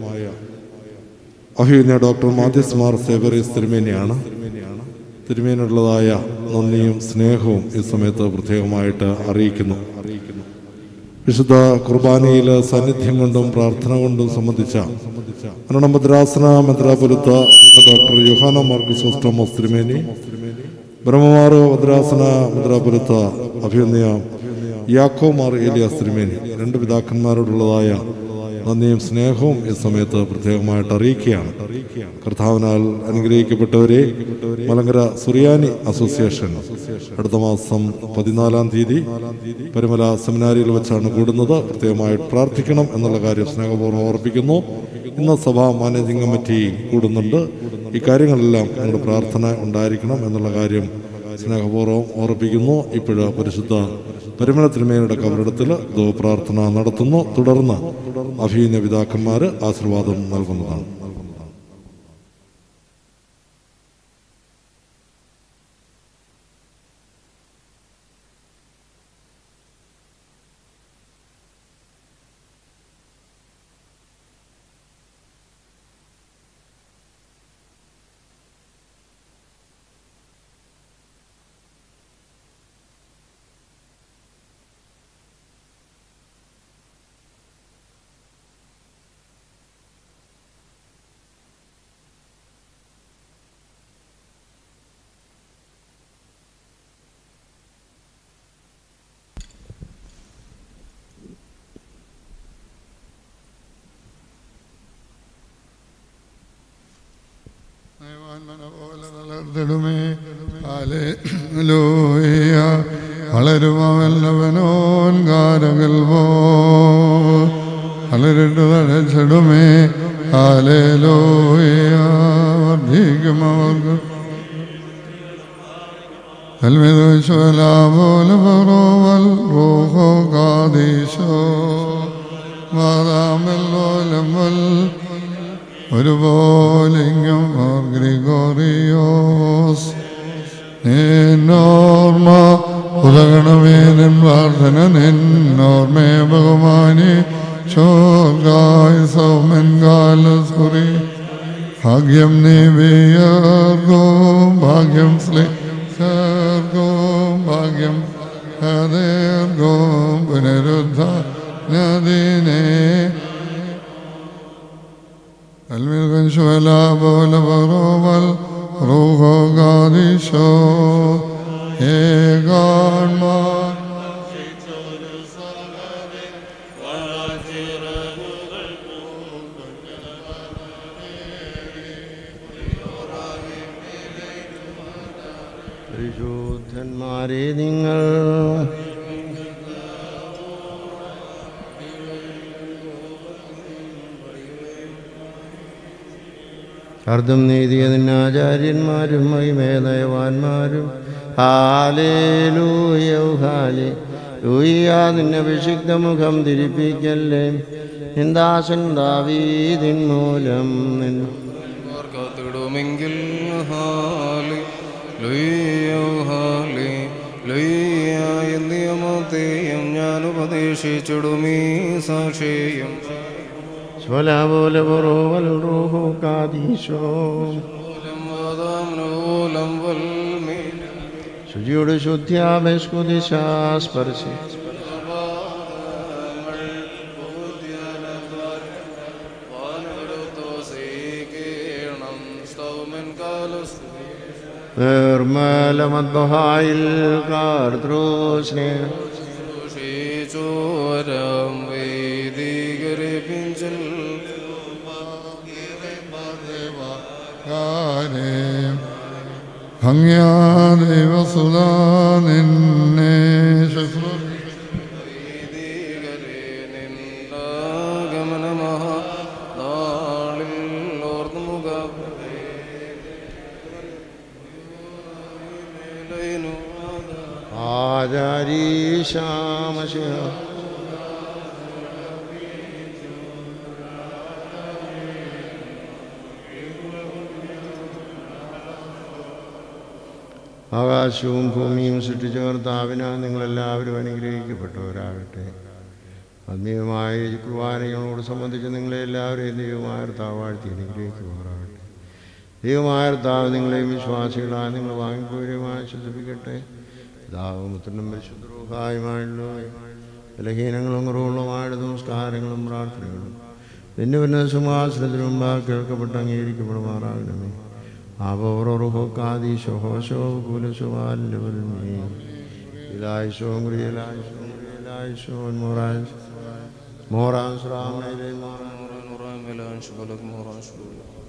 അഭിനയ ഡോക്ടർ മാധ്യസ് മാർ സേവറീസ് തിരുമേനിയാണ് തിരുമേനുള്ളതായ നന്ദിയും സ്നേഹവും ഈ സമയത്ത് പ്രത്യേകമായിട്ട് അറിയിക്കുന്നു വിശുദ്ധ കുർബാനയിൽ സാന്നിധ്യം കൊണ്ടും പ്രാർത്ഥന കൊണ്ടും സംബന്ധിച്ച മരണം ഭദ്രാസന മെത്രാപുരത്ത ഡോക്ടർ യുഹാന മാർക്കസ് തോമസ് തിരുമേനി ബ്രഹ്മമാർ ഭദ്രാസന മെത്രാപുരത്ത അഭിനയ യാക്കോ മാർ ഏലിയാസ് തിരുമേനി രണ്ട് പിതാക്കന്മാരോടുള്ളതായ നന്ദിയും സ്നേഹവും ഈ സമയത്ത് പ്രത്യേകമായിട്ട് അറിയിക്കുകയാണ് കർത്താവിനാൽ അനുഗ്രഹിക്കപ്പെട്ടവരെ മലങ്കര സുറിയാനി അസോസിയേഷൻ അടുത്ത മാസം പതിനാലാം തീയതി പരിമല സെമിനാരിയിൽ വെച്ചാണ് കൂടുന്നത് പ്രത്യേകമായിട്ട് പ്രാർത്ഥിക്കണം എന്നുള്ള കാര്യം സ്നേഹപൂർവ്വം ഓർപ്പിക്കുന്നു ഇന്ന് സഭാ മാനേജിംഗ് കമ്മിറ്റി കൂടുന്നുണ്ട് ഈ കാര്യങ്ങളെല്ലാം നിങ്ങളുടെ പ്രാർത്ഥന ഉണ്ടായിരിക്കണം എന്നുള്ള കാര്യം സ്നേഹപൂർവ്വം ഓർപ്പിക്കുന്നു ഇപ്പോഴ് പരിശുദ്ധ പരിമല തിരുമേനിയുടെ കബറിടത്തിൽ പ്രാർത്ഥന നടത്തുന്നു തുടർന്ന് അഭീന പിതാക്കന്മാർ ആശീർവാദം നൽകുന്നതാണ് കെടുമേ ഹാലേലൂയ വളരുമവല്ലവനോൻ കാരകൽ പോ വളരിട്ട് തഴച്ചിടുമേ ഹാലേലൂയ വർദ്ധിക്കും അവർക്ക് الروح قاديشو മാതാമല്ലോലമ്മൽ ഒരുപോലിംഗം ഗ്രിഗോറിയോസ് നിന്നോർമ്മ ഉദകണമേ നിൻ പ്രാർത്ഥന നിന്നോർമ്മയെ ബഹുമാനി ചോർഗായ സൗമൻ കാലസുറി ഭാഗ്യം നിവിയർഗോം ഭാഗ്യം സ്ലിർഗോം ഭാഗ്യം ഹദേർഗോം പുനരുദ്ധ നദിനെ الملك شولا بول بروبل روحو قادشو هيغان ما പരിശുദ്ധന്മാരെ നിങ്ങൾ അർദ്ധം നീതിയ നിന്നാചാര്യന്മാരും മഹിമേനയവാന്മാരും ഹാലേലൂയോ ഹാലേ ലൂയ്യ നിന്നെ അഭിഷിക്ത മുഖം തിരിപ്പിക്കല്ലേ നിന്ദാസൻ ദാവീതിൻ മൂലം നിൻ കാത്തിടുമെങ്കിൽ ഹാലി ലുയ്യോ ഹാലി ലുയ്യ നിയമത്തെയും ഞാൻ ഉപദേശിച്ചിടുമീ സാക്ഷിയും സ്വലാപോലെ പുറോവൽ റൂഹു കാദീശോ വാദാംനൂലം വൽമീ ശുചിയുടെ ശുദ്ധ്യാഭസ്കുദിശാസ്പർശി നിർമ്മലമദ്ബഹായിൽ കാർദ്രോസ്നേഹ ചോരം വൈദികരിപ്പിഞ്ചൽ ഭംഗ്യാ ദൈവസുതാ നിന്നെ ശുശ്രൂഷ ഗമനമഹ നാളിൽ ഓർന്നുമുഖ ആചാരീശാമശിഹ ആകാശവും ഭൂമിയും സൃഷ്ടിച്ച കർത്താവിനാൽ നിങ്ങളെല്ലാവരും അനുഗ്രഹിക്കപ്പെട്ടവരാകട്ടെ ആത്മീയമായ ഈ കുർബാനകളോട് സംബന്ധിച്ച് നിങ്ങളെ എല്ലാവരെയും ദൈവമായ കർത്താവ് വാഴ്ത്തി അനുഗ്രഹിക്കുമാറാകട്ടെ ദൈവമായ കർത്താവ് നിങ്ങളെയും വിശ്വാസികളായ നിങ്ങൾ വാങ്ങിപ്പോരുമായി ശ്രദ്ധിപ്പിക്കട്ടെ പിതാവും പുത്രനും പരിശുദ്ധരൂഹായുമായുള്ള ബലഹീനങ്ങളും കുറവുകളുമായ നമസ്കാരങ്ങളും പ്രാർത്ഥനകളും നിന്റെ പിന്നെ സിംഹാസനത്തിന് മുമ്പാകെ കേൾക്കപ്പെട്ട് അംഗീകരിക്കപ്പെടുമാറാകണമേ ആപോറോഹോക്കാദീശോ ഹോശോ കുലശുവാലിൻ്റെ വരുമേ ഇലായിശോം ക്രിയലായിശോം ക്രിയലായിശോൻ മോറാൻ മോറാൻ ശ്രാമേലെ മോറാൻ നൂറാം മേലാൻ ശുഭലക് മോറാൻ ശുഭലക്